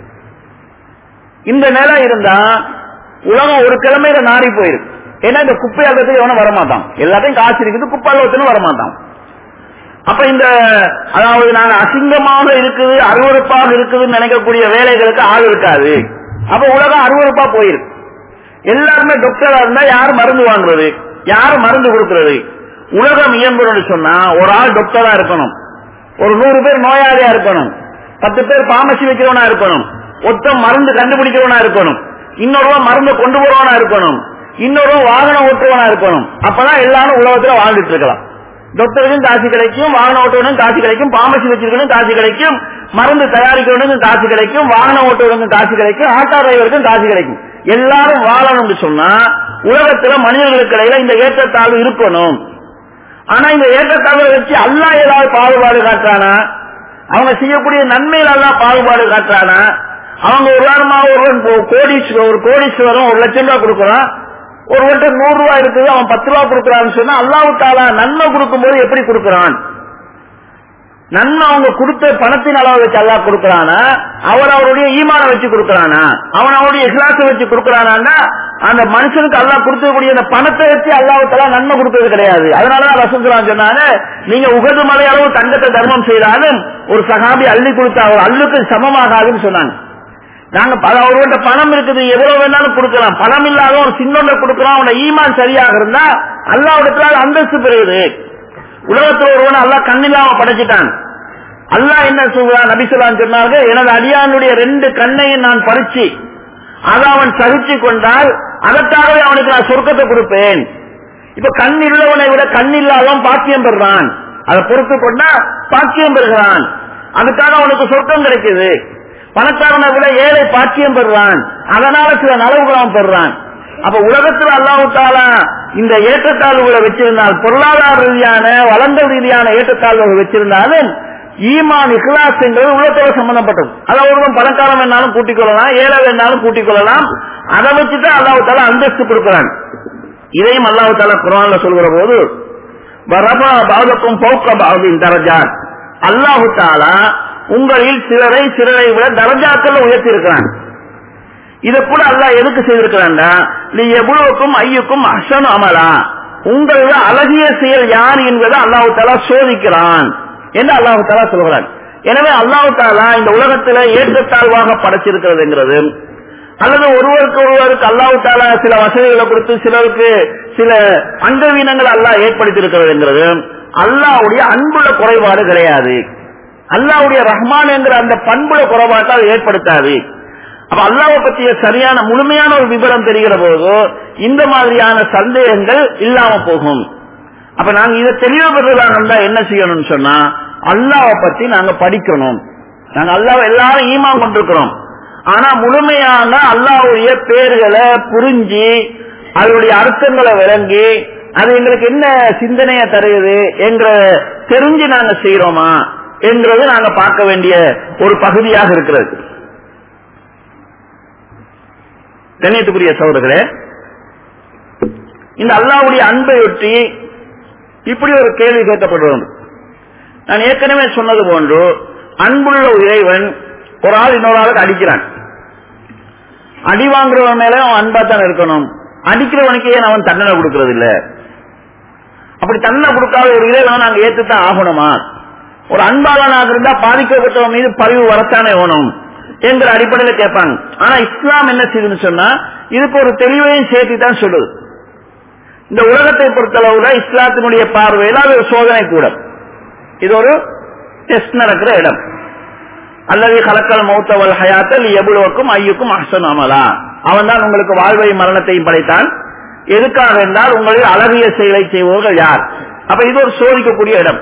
இந்த நிலை இருந்தா உலகம் ஒரு கிழமையில நாரி போயிருக்கு ஏன்னா இந்த குப்பை அள்ளத்துக்கு எவனும் வரமாட்டான் எல்லாத்தையும் காசு இருக்குது குப்பை அள்ளத்துன்னு வரமாட்டான் அப்ப இந்த அதாவது நாங்க அசிங்கமாக இருக்குது அருவறுப்பாக இருக்குதுன்னு நினைக்கக்கூடிய வேலைகளுக்கு ஆள் இருக்காது அப்ப உலகம் அருவறுப்பா போயிருக்கு எல்லாருமே டாக்டரா இருந்தா யார் மருந்து வாங்குறது யார் மருந்து கொடுக்கிறது உலகம் இயங்குறோம்னு சொன்னா ஒரு ஆள் டாக்டரா இருக்கணும் ஒரு நூறு பேர் நோயாளியா இருக்கணும் பத்து பேர் பாமசி வைக்கிறவனா இருக்கணும் ஒருத்தன் மருந்து கண்டுபிடிக்கிறவனா இருக்கணும் இன்னொருவன் மருந்து கொண்டு போறவனா இருக்கணும் இன்னொருவன் வாகனம் ஓட்டுறவனா இருக்கணும் அப்பதான் எல்லாரும் உலகத்துல வாழ்ந்துட்டு இருக்கலாம் டாக்டருக்கும் காசு கிடைக்கும் வாகனம் ஓட்டுவனுக்கும் காசு கிடைக்கும் பாமசி வச்சிருக்கணும் காசு கிடைக்கும் மருந்து தயாரிக்கிறவனுக்கும் காசு கிடைக்கும் வாகனம் ஓட்டுவனுக்கும் காசு கிடைக்கும் ஆட்டோ டிரைவருக்கும் காசு கிடைக்கும் எல்லாரும் வாழணும்னு சொன்னா உலகத்துல மனிதர்களுக்கு இடையில இந்த ஏற்றத்தாழ்வு இருக்கணும் ஆனா இந்த ஏற்றத்தாழ்வை வச்சு அல்லா ஏதாவது பாகுபாடு காட்டுறானா அவங்க செய்யக்கூடிய நன்மையில் எல்லாம் பாகுபாடு காட்டுறானா அவங்க ஒரு வாரமா ஒருவன் கோ- கோடீஸ்வரர் ஒரு கோடீஸ்வரம் ஒரு லட்சம் ரூபாய் கொடுக்கறான் ஒருவன்ட்ட நூறு ரூபாய் இருக்குது அவன் பத்து ரூபாய் கொடுக்கறான்னு சொன்னா அல்லாஹ் தாலா நன்மை கொடுக்கும்போது எப்படி கொடுக்கறான் நன்மை அவங்க கொடுத்த பணத்தின் அளவை வச்சு அல்லாஹ் கொடுக்கறானா அவர் அவருடைய ஈமான வச்சு கொடுக்கறானா அவன் அவருடைய இஸ்லாசை வச்சு கொடுக்கறானா அந்த மனுஷனுக்கு அல்லாஹ் கொடுக்கக்கூடிய அந்த பணத்தை வச்சு அல்லாஹ் நன்மை கொடுக்கிறது கிடையாது அதனாலதான் ரசூலுல்லாஹ் சொன்னாங்க நீங்க உகது மலை அளவு தங்கத்தை தர்மம் செய்தாலும் ஒரு சகாபி அள்ளி கொடுத்தா ஒரு அல்லுக்கு சமமாகாதுன்னு சொன்னாங்க நாங்க பல ஒருவன்ட்ட பணம் இருக்குது எவ்வளவு வேணாலும் கொடுக்கலாம் பணம் இல்லாத ஒரு சின்னொன்றை கொடுக்கலாம் அவனோட ஈமான் சரியாக இருந்தா அல்லாவிடத்துல அது அந்தஸ்து பெறுவது உலகத்தில் ஒருவன் அல்லாஹ் கண்ணில்லாம படைச்சிட்டான் அல்லாஹ் என்ன சொல்றான் நபிசுல்லான் சொன்னார்கள் எனது அடியானுடைய ரெண்டு கண்ணையும் நான் பறிச்சு அதை அவன் சகிச்சு கொண்டால் அதற்காகவே அவனுக்கு நான் சொர்க்கத்தை கொடுப்பேன் இப்ப கண் உள்ளவனை விட கண் இல்லாதவன் பாக்கியம் பெறுறான் அதை பொறுத்து கொண்டா பாக்கியம் பெறுகிறான் அதுக்காக அவனுக்கு சொர்க்கம் கிடைக்குது பணக்காரனை விட ஏழை பாக்கியம் பெறுறான் அதனால சில நலவுகள் அவன் பெறுறான் அப்ப உலகத்தில் அல்லாஹால இந்த ஏற்றத்தாழ்வுகளை வச்சிருந்தால் பொருளாதார ரீதியான வளங்கள் ரீதியான ஏற்றத்தாழ்வுகள் வச்சிருந்தாலும் ஈமான் இஹ்லாஸ் என்பது உலகத்தோட சம்பந்தப்பட்டது அதை ஒருவன் பணக்காரன் வேணாலும் கூட்டிக் கொள்ளலாம் ஏழை வேணாலும் கூட்டிக் கொள்ளலாம் அதை வச்சுட்டு அல்லாஹு தாலா அந்தஸ்து கொடுக்கிறான் இதையும் அல்லாஹு தாலா குரான்ல சொல்கிற போது வரபா பாதக்கும் பௌக்க பாவின் தரஜாத் அல்லாஹு தாலா உங்களில் சிலரை சிலரை விட தரஜாக்கள் உயர்த்தி இருக்கிறான் இத கூட அல்லாஹ் எதுக்கு செய்திருக்கிறான்டா நீ எவ்வளவுக்கும் ஐயுக்கும் அசனு அமலா உங்களது அழகிய செயல் யார் என்பதை அல்லாஹு தாலா சோதிக்கிறான் என்று அல்லாஹு தாலா சொல்கிறான் எனவே அல்லாஹு தாலா இந்த உலகத்துல ஏற்றத்தாழ்வாக படைச்சிருக்கிறதுங்கிறது அல்லது ஒருவருக்கு ஒருவருக்கு அல்லாஹு தாலா சில வசதிகளை கொடுத்து சிலருக்கு சில அங்கவீனங்கள் அல்லாஹ் ஏற்படுத்தியிருக்கிறதுங்கிறது அல்லாஹ்வுடைய அன்புள்ள குறைபாடு கிடையாது அல்லாஹ்வுடைய ரஹ்மான் என்கிற அந்த பண்புல குறைபாட்டை அது ஏற்படுத்தாது அப்ப அல்லாஹ்வை பற்றிய சரியான முழுமையான ஒரு விவரம் தெரிகிற போது இந்த மாதிரியான சந்தேகங்கள் இல்லாம போகும் அப்ப நாங்க இதை தெளிவு பெறுவதாக இருந்தா என்ன செய்யணும்னு சொன்னா அல்லாஹ்வை பத்தி நாங்க படிக்கணும் நாங்க அல்லாஹ் எல்லாரும் ஈமான் கொண்டிருக்கிறோம் ஆனா முழுமையான அல்லாஹ்வுடைய பேர்களை புரிஞ்சு அதனுடைய அர்த்தங்களை விளங்கி அது எங்களுக்கு என்ன சிந்தனையை தருகிறது என்ற தெரிஞ்சு நாங்க செய்யறோமா என்றது நாங்க பார்க்க வேண்டிய ஒரு பகுதியாக இருக்கிறது கண்ணியத்துக்குரிய சகோதரர்களே இந்த அல்லாவுடைய அன்பை ஒட்டி இப்படி ஒரு கேள்வி கேட்கப்படுவது நான் ஏற்கனவே சொன்னது போன்று அன்புள்ள ஒரு இறைவன் ஒரு ஆள் இன்னொரு ஆளுக்கு அடிக்கிறான் அடி வாங்குறவன் மேல அவன் அன்பா தான் இருக்கணும் அடிக்கிறவனுக்கு ஏன் அவன் தண்டனை கொடுக்கறது இல்ல அப்படி தண்டனை கொடுக்காத ஒரு இறைவனை நாங்க ஏத்துத்தான் ஆகணுமா ஒரு அன்பாளனாக இருந்தா பாதிக்கப்பட்டவன் மீது பரிவு வரத்தானே வேணும் என்கிற அடிப்படையில் கேட்பாங்க ஆனா இஸ்லாம் என்ன செய்யுதுன்னு சொன்னா இதுக்கு ஒரு தெளிவையும் சேர்த்து தான் சொல்லுது இந்த உலகத்தை பொறுத்தளவுல இஸ்லாத்தினுடைய பார்வையில் அது ஒரு சோதனை கூட இது ஒரு டெஸ்ட் நடக்கிற இடம் அல்லது கலக்கல் மௌத்தவல் ஹயாத்தல் எவ்வளவுக்கும் ஐயுக்கும் அஹ்சன் அமலா அவன் தான் உங்களுக்கு வாழ்வை மரணத்தையும் படைத்தான் எதுக்காக என்றால் உங்களில் அழகிய செயலை செய்பவர்கள் யார் அப்ப இது ஒரு சோதிக்கக்கூடிய இடம்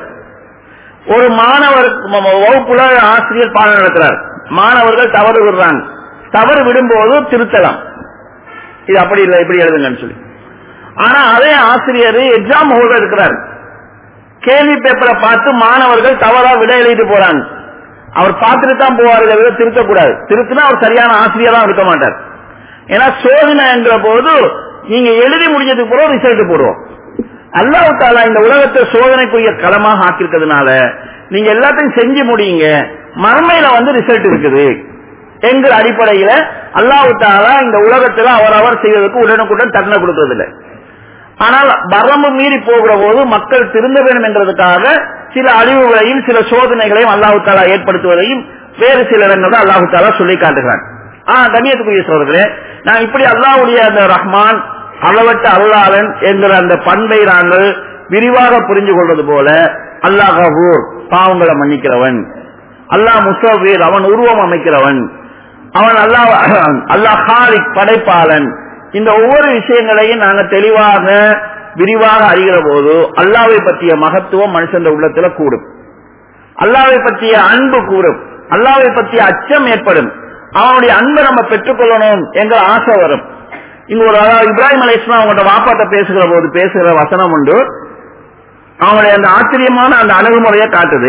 ஒரு மாணவர் வகுப்புல ஆசிரியர் பாடம் நடத்துறார் மாணவர்கள் தவறு விடுறாங்க தவறு விடும்போது திருத்தலாம் இது அப்படி இல்லை இப்படி எழுதுங்கன்னு சொல்லி ஆனா அதே ஆசிரியர் எக்ஸாம் ஹோல்டர் இருக்கிறார் கேள்வி பேப்பரை பார்த்து மாணவர்கள் தவறா விட எழுதிட்டு போறாங்க அவர் பார்த்துட்டு தான் போவாரு தவிர திருத்தக்கூடாது திருத்தினா அவர் சரியான ஆசிரியரா இருக்க மாட்டார் ஏன்னா சோதனை என்கிற போது நீங்க எழுதி முடிஞ்சதுக்கு பிறகு ரிசல்ட் போடுவோம் அல்லாஹு தாலா இந்த உலகத்தை சோதனைக்குரிய களமாக ஆக்கிருக்கிறதுனால நீங்க எல்லாத்தையும் செஞ்சு முடியுங்க மறுமையில வந்து ரிசல்ட் இருக்குது என்கிற அடிப்படையில அல்லாஹு தாலா இந்த உலகத்துல அவர் அவர் செய்வதற்கு உடனுக்குடன் தண்டனை கொடுக்கறதில்லை ஆனால் வரம்பு மீறி போகிற போது மக்கள் திருந்த வேண்டும் என்றதுக்காக சில அழிவுகளையும் சில சோதனைகளையும் அல்லாஹு தாலா ஏற்படுத்துவதையும் வேறு சில இடங்கள் அல்லாஹு தாலா சொல்லி காட்டுகிறான் ஆஹ் கண்ணியத்துக்குரிய சோதர்களே நான் இப்படி அல்லாவுடைய அந்த ரஹ்மான் அளவற்ற அல்லாளன் என்கிற அந்த பண்பை நாங்கள் விரிவாக புரிஞ்சு கொள்வது போல அல்லாஹூர் பாவங்களை மன்னிக்கிறவன் அல்லாஹ் முசவீர் அவன் உருவம் அமைக்கிறவன் அவன் அல்லாஹ் அல்லாஹ் ஹாலிக் படைப்பாளன் இந்த ஒவ்வொரு விஷயங்களையும் நாங்க தெளிவாக விரிவாக அறிகிற போது அல்லாவை பற்றிய மகத்துவம் மனுஷன் உள்ளத்துல கூடும் அல்லாவை பற்றிய அன்பு கூடும் அல்லாவை பற்றிய அச்சம் ஏற்படும் அவனுடைய அன்பை நம்ம பெற்றுக்கொள்ளணும் என்ற ஆசை வரும் இங்க ஒரு அதாவது இப்ராஹிம் அலி இஸ்லாம் அவங்கள்ட்ட வாப்பாட்ட பேசுகிற போது பேசுகிற வசனம் உண்டு அவங்களுடைய அந்த ஆச்சரியமான அந்த அணுகுமுறையை காட்டுது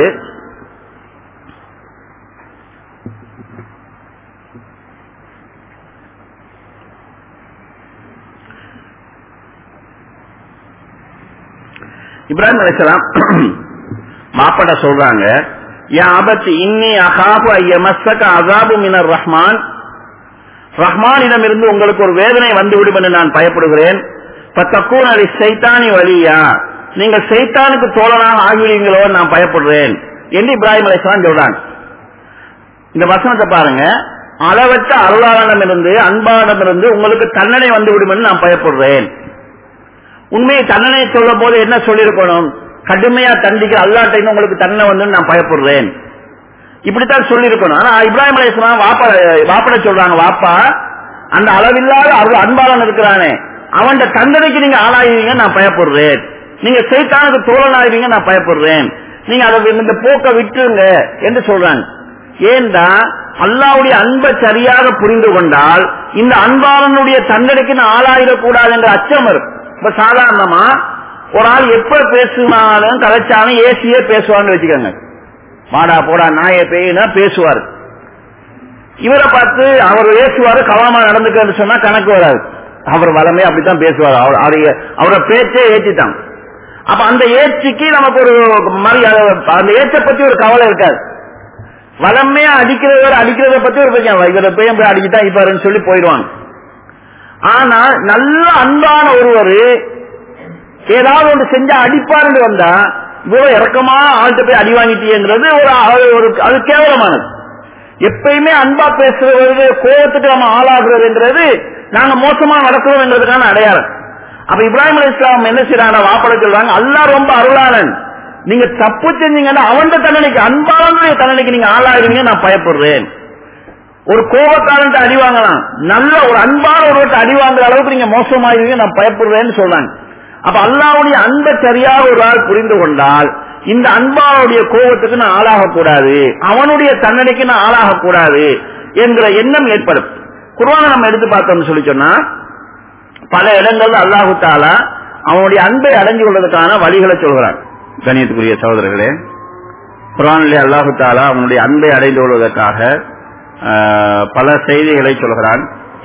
இப்ராஹிம் அலிஸ்லாம் மாப்பட்ட சொல்றாங்க என் ஆபத்து இன்னி அகாபு ஐயமஸ்தக அசாபு மினர் ரஹ்மான் ரஹ்மானிடம் இருந்து உங்களுக்கு ஒரு வேதனை வந்துவிடும் என்று நான் பயப்படுகிறேன் பத்தக்கூன் அலி சைத்தானி வழியா நீங்கள் சைத்தானுக்கு தோழனாக ஆகிவிடுவீங்களோ நான் பயப்படுறேன் என்று இப்ராஹிம் அலிஸ்லாம் சொல்றாங்க இந்த வசனத்தை பாருங்க அளவற்ற அருளாளனம் இருந்து அன்பாளனம் இருந்து உங்களுக்கு தண்டனை வந்துவிடும் என்று நான் பயப்படுறேன் உண்மையை தண்டனை சொல்ல போது என்ன சொல்லிருக்கணும் கடுமையா தண்டிக்கிற அல்லாட்டைன்னு உங்களுக்கு தண்டனை வந்து நான் பயப்படுறேன் இப்படித்தான் சொல்லிருக்கணும் ஆனா இப்ராஹிம் அலிஸ்லாம் வாப்பா வாப்பட சொல்றாங்க வாப்பா அந்த அளவில்லாத அருள் அன்பாளன் இருக்கிறானே அவன் தண்டனைக்கு நீங்க ஆளாயிருவீங்க நான் பயப்படுறேன் நீங்க சைத்தானுக்கு தோழனாயிருவீங்க நான் பயப்படுறேன் நீங்க அதை இந்த போக்க விட்டுருங்க என்று சொல்றாங்க ஏண்டா அல்லாவுடைய அன்பை சரியாக புரிந்து கொண்டால் இந்த அன்பாளனுடைய தண்டனைக்கு நான் ஆளாயிடக்கூடாது என்ற அச்சம் இருக்கும் இப்ப சாதாரணமா ஒரு ஆள் எப்ப பேசினாலும் கலைச்சாலும் ஏசியே பேசுவான்னு வச்சுக்கோங்க வாடா போடா நாய பேயினா பேசுவார் இவரை பார்த்து அவர் ஏசுவாரு கவாமா நடந்துக்கிறது சொன்னா கணக்கு வராது அவர் வளமே அப்படித்தான் பேசுவார் அவர் அவரோட பேச்சே ஏற்றிட்டான் அப்ப அந்த ஏச்சிக்கு நமக்கு ஒரு மரியாதை அந்த ஏச்சை பத்தி ஒரு கவலை இருக்காது வளமையா அடிக்கிறவர் அடிக்கிறத பத்தி ஒரு பிரச்சனை இவரை போய் போய் அடிக்கிட்டா இப்பாருன்னு சொல்லி போயிடுவாங்க ஆனா நல்ல அன்பான ஒருவர் ஏதாவது ஒன்று செஞ்சா அடிப்பாருன்னு வந்தா இவ்வளவு இறக்கமா ஆள்கிட்ட போய் அடி வாங்கிட்டீங்கிறது ஒரு அது ஒரு அது கேவலமானது எப்பயுமே அன்பா பேசுறது கோபத்துக்கு நம்ம ஆளாகிறதுன்றது நாங்க மோசமா நடக்கிறோம் என்றதுக்கான அடையாளம் அப்ப இப்ராஹிம் அலி இஸ்லாம் என்ன செய்யறாங்க வாப்பட சொல்றாங்க அல்லாஹ் ரொம்ப அருளாளன் நீங்க தப்பு செஞ்சீங்கன்னா அவன் தண்டனைக்கு அன்பாளனுடைய தண்டனைக்கு நீங்க ஆளாயிருவீங்க நான் பயப்படுறேன் ஒரு கோபக்காரன்ட்டு அடி வாங்கலாம் நல்ல ஒரு அன்பான ஒருவர்கிட்ட அடி வாங்குற அளவுக்கு நீங்க மோசமாயிருவீங்க நான் பயப்படுறேன்னு சொல்றாங்க அப்ப அல்லாவுடைய அன்பை சரியாக ஒரு ஆள் புரிந்து கொண்டால் இந்த அன்பாவுடைய கோபத்துக்கு நான் ஆளாகக்கூடாது அவனுடைய தண்டனைக்கு நான் ஆளாகக்கூடாது என்கிற எண்ணம் ஏற்படும் குர்ஆனை நம்ம எடுத்து பார்த்தோம்னு சொல்லி சொன்னா பல இடங்கள்ல அல்லாஹு தாலா அவனுடைய அன்பை அடைஞ்சு கொள்வதற்கான வழிகளை சொல்கிறான் கணியத்துக்குரிய சகோதரர்களே குரானிலே அல்லாஹு தாலா அவனுடைய அன்பை அடைந்து கொள்வதற்காக ஆஹ், பல செய்திகளை சொல்கிறான்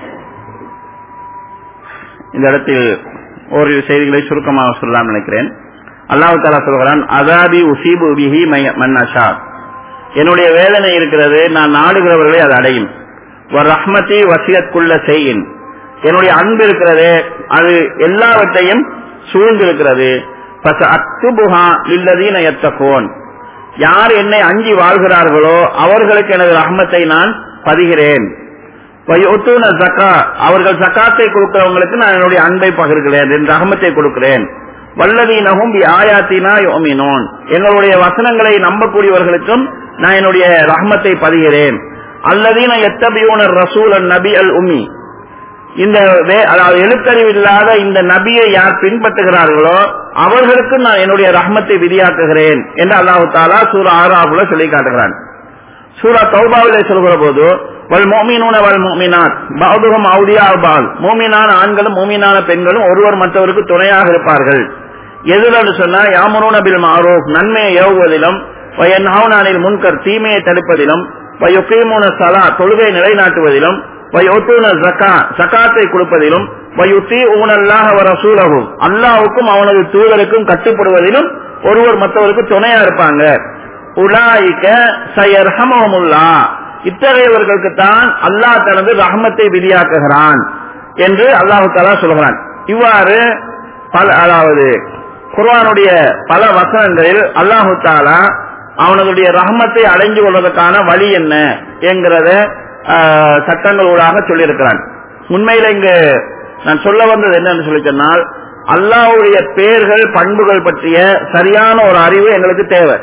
இந்த இடத்தில் ஓரிரு செய்திகளை சுருக்கமாக சொல்லலாம் நினைக்கிறேன் அல்லாஹு தாலா சொல்கிறான் அதாபி உசீபு பிஹி மை- மன் அஷா என்னுடைய வேதனை இருக்கிறது நான் நாடுகிறவர்களை அது அடையும் ஒரு ரஹ்மதி வசியத்துக்குள்ள செய்யின் என்னுடைய அன்பு இருக்கிறது அது எல்லாவற்றையும் சூழ்ந்திருக்கிறது பச அத்துபுகா இல்லதீன எத்தகோன் யார் என்னை அஞ்சி வாழ்கிறார்களோ அவர்களுக்கு எனது ரஹ்மத்தை நான் பதிகிறேன் வயோத்துன ஜக்கா அவர்கள் ஜக்காத்தை கொடுக்கிறவங்களுக்கு நான் என்னுடைய அன்பை பகிர்கிறேன் என் ரஹமத்தை கொடுக்கிறேன் வல்லதீனகும் பி ஆயாத்தினா யோமினோன் எங்களுடைய வசனங்களை நம்பக்கூடியவர்களுக்கும் நான் என்னுடைய ரஹமத்தை பதிகிறேன் அல்லதீன எத்தபியூன ரசூல் நபி அல் உம்மி இந்த வே- அதாவது எழுத்தறிவில்லாத இந்த நபியை யார் பின்பற்றுகிறார்களோ அவர்களுக்கு நான் என்னுடைய ரஹ்மத்தை விதியாக்குகிறேன் என்று அல்லாஹு தாலா சூரா ஆறாவுல சொல்லி காட்டுகிறான் சூரா தௌபாவிலே சொல்கிற போது வல் மோமினூன வல் மோமினாத் பௌதுகம் அவுதியா பால் மோமினான ஆண்களும் மோமினான பெண்களும் ஒருவர் மற்றவருக்கு துணையாக இருப்பார்கள் எதுலன்னு சொன்னா யாமரூன பில் மாரூப் நன்மையை ஏவுவதிலும் வயன்ஹாவனானில் முன்கர் தீமையை தடுப்பதிலும் வயுக்கீமூன சலா தொழுகை நிலைநாட்டுவதிலும் வயோத்தூன ஜக்கா ஜக்காத்தை கொடுப்பதிலும் வயுத்தி ஊனல்லாஹ வ ரசூலஹு அல்லாஹ்வுக்கும் அவனது தூதருக்கும் கட்டுப்படுவதிலும் ஒருவர் மற்றவருக்கு துணையா இருப்பாங்க உலாயிக்க சயர்ஹமுல்லா இத்தகையவர்களுக்கு தான் அல்லாஹ் தனது ரஹமத்தை விதியாக்குகிறான் என்று அல்லாஹு தாலா சொல்கிறான் இவ்வாறு பல அதாவது குர்ஆனுடைய பல வசனங்களில் அல்லாஹு தாலா அவனுடைய ரஹமத்தை அடைஞ்சு கொள்வதற்கான வழி என்ன என்கிறத ஆஹ், சட்டங்களூடாக சொல்லியிருக்கிறான் உண்மையில இங்கு நான் சொல்ல வந்தது என்னன்னு சொல்லி சொன்னால் அல்லாஹ்வுடைய பெயர்கள் பண்புகள் பற்றிய சரியான ஒரு அறிவு எங்களுக்கு தேவை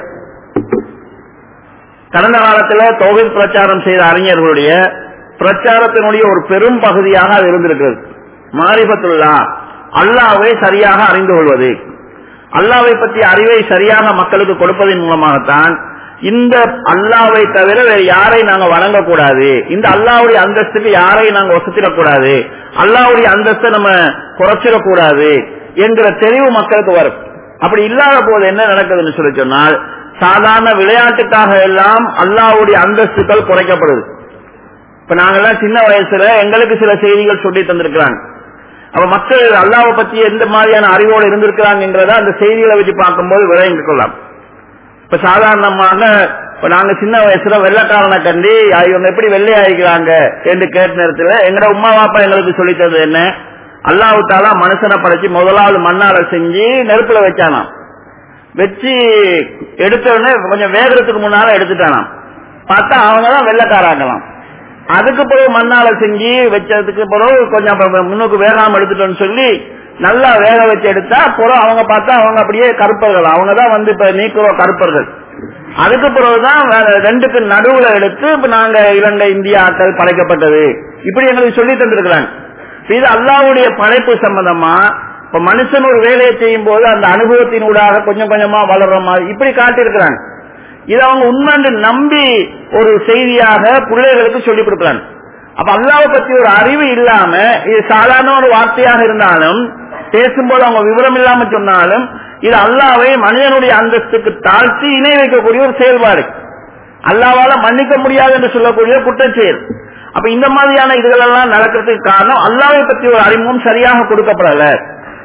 கடந்த காலத்துல தௌஹீத் பிரச்சாரம் செய்த அறிஞர்களுடைய பிரச்சாரத்தினுடைய ஒரு பெரும் பகுதியாக அது இருந்திருக்கிறது மாரிபத்துல்லா அல்லாவை சரியாக அறிந்து கொள்வது அல்லாவை பற்றிய அறிவை சரியாக மக்களுக்கு கொடுப்பதன் மூலமாகத்தான் இந்த அல்லாவை தவிர வேற யாரை நாங்க வணங்கக்கூடாது இந்த அல்லாவுடைய அந்தஸ்துக்கு யாரை நாங்க ஒசத்திடக்கூடாது அல்லாவுடைய அந்தஸ்தை நம்ம குறைச்சிடக்கூடாது என்கிற தெளிவு மக்களுக்கு வரும் அப்படி இல்லாத போது என்ன நடக்குதுன்னு சொல்லி சொன்னால் சாதாரண விளையாட்டுக்காக எல்லாம் அல்லாவுடைய அந்தஸ்துக்கள் குறைக்கப்படுது இப்ப நாங்கெல்லாம் சின்ன வயசுல எங்களுக்கு சில செய்திகள் சொல்லி தந்திருக்கிறாங்க அப்ப மக்கள் அல்லாவை பத்தி எந்த மாதிரியான அறிவோடு இருந்திருக்கிறாங்கிறத அந்த செய்திகளை வச்சு பார்க்கும்போது விளையாண்டு கொள்ளலாம் இப்ப சாதாரணமாக இப்ப நாங்க சின்ன வயசுல வெள்ளக்காரனை கண்டி இவங்க எப்படி வெள்ளை ஆகிக்கிறாங்க என்று கேட்ட நேரத்துல எங்கட உமா பாப்பா எங்களுக்கு சொல்லி தந்தது என்ன அல்லாஹு தாலா மனுஷனை படைச்சு முதலாவது மண்ணால செஞ்சு நெருப்புல வச்சானாம் வச்சு எடுத்த உடனே கொஞ்சம் வேகிறதுக்கு முன்னால எடுத்துட்டானாம் பார்த்தா அவங்க தான் வெள்ளக்காராங்களாம் அதுக்கு பிறகு மண்ணால செஞ்சு வச்சதுக்கு பிறகு கொஞ்சம் அப்ப முன்னுக்கு வேகாம எடுத்துட்டோம்னு சொல்லி நல்லா வேக வச்சு எடுத்தா பிறகு அவங்க பார்த்தா அவங்க அப்படியே கருப்பர்கள் அவங்க தான் வந்து இப்ப நீக்கிறோம் கருப்பர்கள் அதுக்கு பிறகுதான் வேற ரெண்டுக்கு நடுவுல எடுத்து இப்ப நாங்க இலங்கை இந்தியா ஆட்கள் படைக்கப்பட்டது இப்படி எங்களுக்கு சொல்லி தந்திருக்கிறாங்க இது அல்லாவுடைய படைப்பு சம்பந்தமா இப்ப மனுஷன் ஒரு வேலையை செய்யும் போது அந்த அனுபவத்தினூடாக கொஞ்சம் கொஞ்சமா வளர்ற மாதிரி இப்படி காட்டியிருக்கிறாங்க இது அவங்க உண்மைன்னு நம்பி ஒரு செய்தியாக பிள்ளைகளுக்கு சொல்லிக் கொடுக்கிறாங்க அப்ப அல்லாவை பத்தி ஒரு அறிவு இல்லாம இது சாதாரண ஒரு வார்த்தையாக இருந்தாலும் பேசும்போது அவங்க விவரம் இல்லாம சொன்னாலும் இது அல்லாவை மனிதனுடைய அந்தஸ்துக்கு தாழ்த்தி இணை வைக்கக்கூடிய ஒரு செயல்பாடு அல்லாவால மன்னிக்க முடியாது என்று சொல்லக்கூடிய குற்றச்செயல் அப்ப இந்த மாதிரியான இதுகளெல்லாம் நடக்கிறதுக்கு காரணம் அல்லாவை பற்றி ஒரு அறிமுகம் சரியாக கொடுக்கப்படல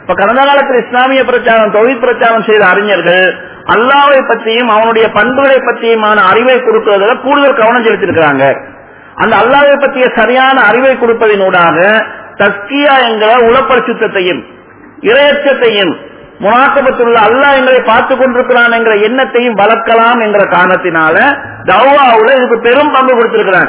இப்ப கடந்த காலத்தில் இஸ்லாமிய பிரச்சாரம் தொழில் பிரச்சாரம் செய்த அறிஞர்கள் அல்லாவை பற்றியும் அவனுடைய பண்புகளை பற்றியுமான அறிவை கொடுக்கிறதுல கூடுதல் கவனம் செலுத்தியிருக்கிறாங்க அந்த அல்லாவை பற்றிய சரியான அறிவை கொடுப்பதினூடாக தஸ்கியா என்கிற உளப்பரிசுத்தையும் இரையச்சத்தையும் முனாக்கபத்துள்ள அல்லாஹ் எங்களை பார்த்துக் கொண்டிருக்கிறான் என்கிற எண்ணத்தையும் வளர்க்கலாம் என்கிற காரணத்தினால தவாவுல இதுக்கு பெரும் பங்கு கொடுத்திருக்கிறாங்க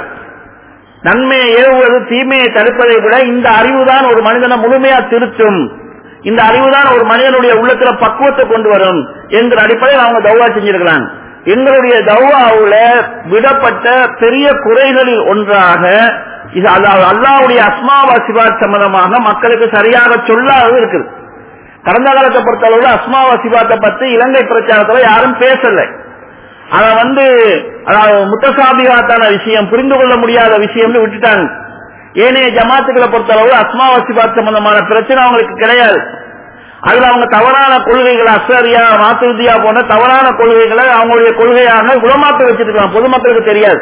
நன்மையை ஏவுவது தீமையை தடுப்பதை விட இந்த அறிவுதான் ஒரு மனிதனை முழுமையா திருத்தும் இந்த அறிவுதான் ஒரு மனிதனுடைய உள்ளத்துல பக்குவத்தை கொண்டு வரும் என்கிற அடிப்படையில் அவங்க தௌவா செஞ்சிருக்கிறாங்க எங்களுடைய தௌவாவுல விடப்பட்ட பெரிய குறைகளில் ஒன்றாக இது அல்லாஹ் அல்லாவுடைய அஸ்மாவா சிவாத் சம்பந்தமாக மக்களுக்கு சரியாக சொல்லாதது இருக்குது கடந்த காலத்தை பொறுத்தளவுல அஸ்மாவா சிவாத்தை பத்தி இலங்கை பிரச்சாரத்துல யாரும் பேசல அத வந்து அதாவது முத்தசாபிகாத்தான விஷயம் புரிந்து கொள்ள முடியாத விஷயம் விட்டுட்டாங்க ஏனைய ஜமாத்துக்களை பொறுத்தளவு அஸ்மாவா சிவாத் சம்பந்தமான பிரச்சனை அவங்களுக்கு கிடையாது அதுல அவங்க தவறான கொள்கைகளை அசரியா மாத்துருதியா போன்ற தவறான கொள்கைகளை அவங்களுடைய கொள்கையாக குணமாக்க வச்சிருக்கலாம் பொதுமக்களுக்கு தெரியாது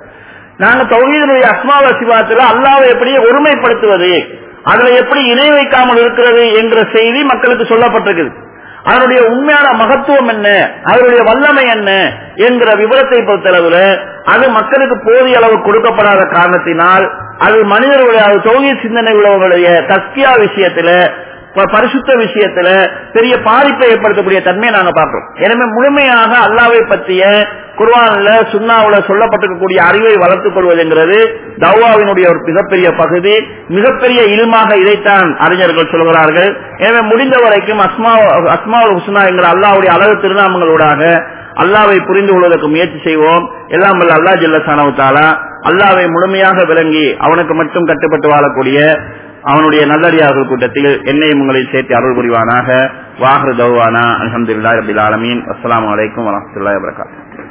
நாங்க தௌஹீதனுடைய அஸ்மாவ சிவாத்துல அல்லாவை எப்படி ஒருமைப்படுத்துவது அதுல எப்படி இணை வைக்காமல் இருக்கிறது என்ற செய்தி மக்களுக்கு சொல்லப்பட்டிருக்குது அதனுடைய உண்மையான மகத்துவம் என்ன அதனுடைய வல்லமை என்ன என்கிற விவரத்தை பொறுத்தளவுல அது மக்களுக்கு போதிய அளவு கொடுக்கப்படாத காரணத்தினால் அது மனிதர்களுடைய அது தொகுதி சிந்தனை உள்ளவர்களுடைய தஸ்கியா விஷயத்துல ப- பரிசுத்த விஷயத்துல பெரிய பாதிப்பை ஏற்படுத்தக்கூடிய தன்மையை நாங்க பார்க்கிறோம் எனவே முழுமையாக அல்லாவை பற்றிய குர்ஆன்ல சுன்னாவுல சொல்லப்பட்டிருக்கக்கூடிய அறிவை வளர்த்துக் கொள்வதுங்கிறது தௌவாவினுடைய ஒரு மிகப்பெரிய பகுதி மிகப்பெரிய இல்மாக இதைத்தான் அறிஞர்கள் சொல்கிறார்கள் எனவே முடிந்த வரைக்கும் அஸ்மா அஸ்மா ஹுஸ்னா என்கிற அல்லாவுடைய அழகு திருநாமங்களூடாக அல்லாவை புரிந்து கொள்வதற்கு முயற்சி செய்வோம் எல்லாம் வல்ல அல்லா ஜில்லசானவு தாலா அல்லாவை முழுமையாக விளங்கி அவனுக்கு மட்டும் கட்டுப்பட்டு வாழக்கூடிய அவனுடைய நல்லடியார்கள் கூட்டத்தில் என்னையும் உங்களில் சேர்த்து அருள் புரிவானாக வாஹர் தௌவானா அலமதுல்லாஹி ரபில் ஆலமீன் அஸ்ஸலாமு அலைக்கும் வரஹ்மத்துல்லாஹி வபரகாத்துஹு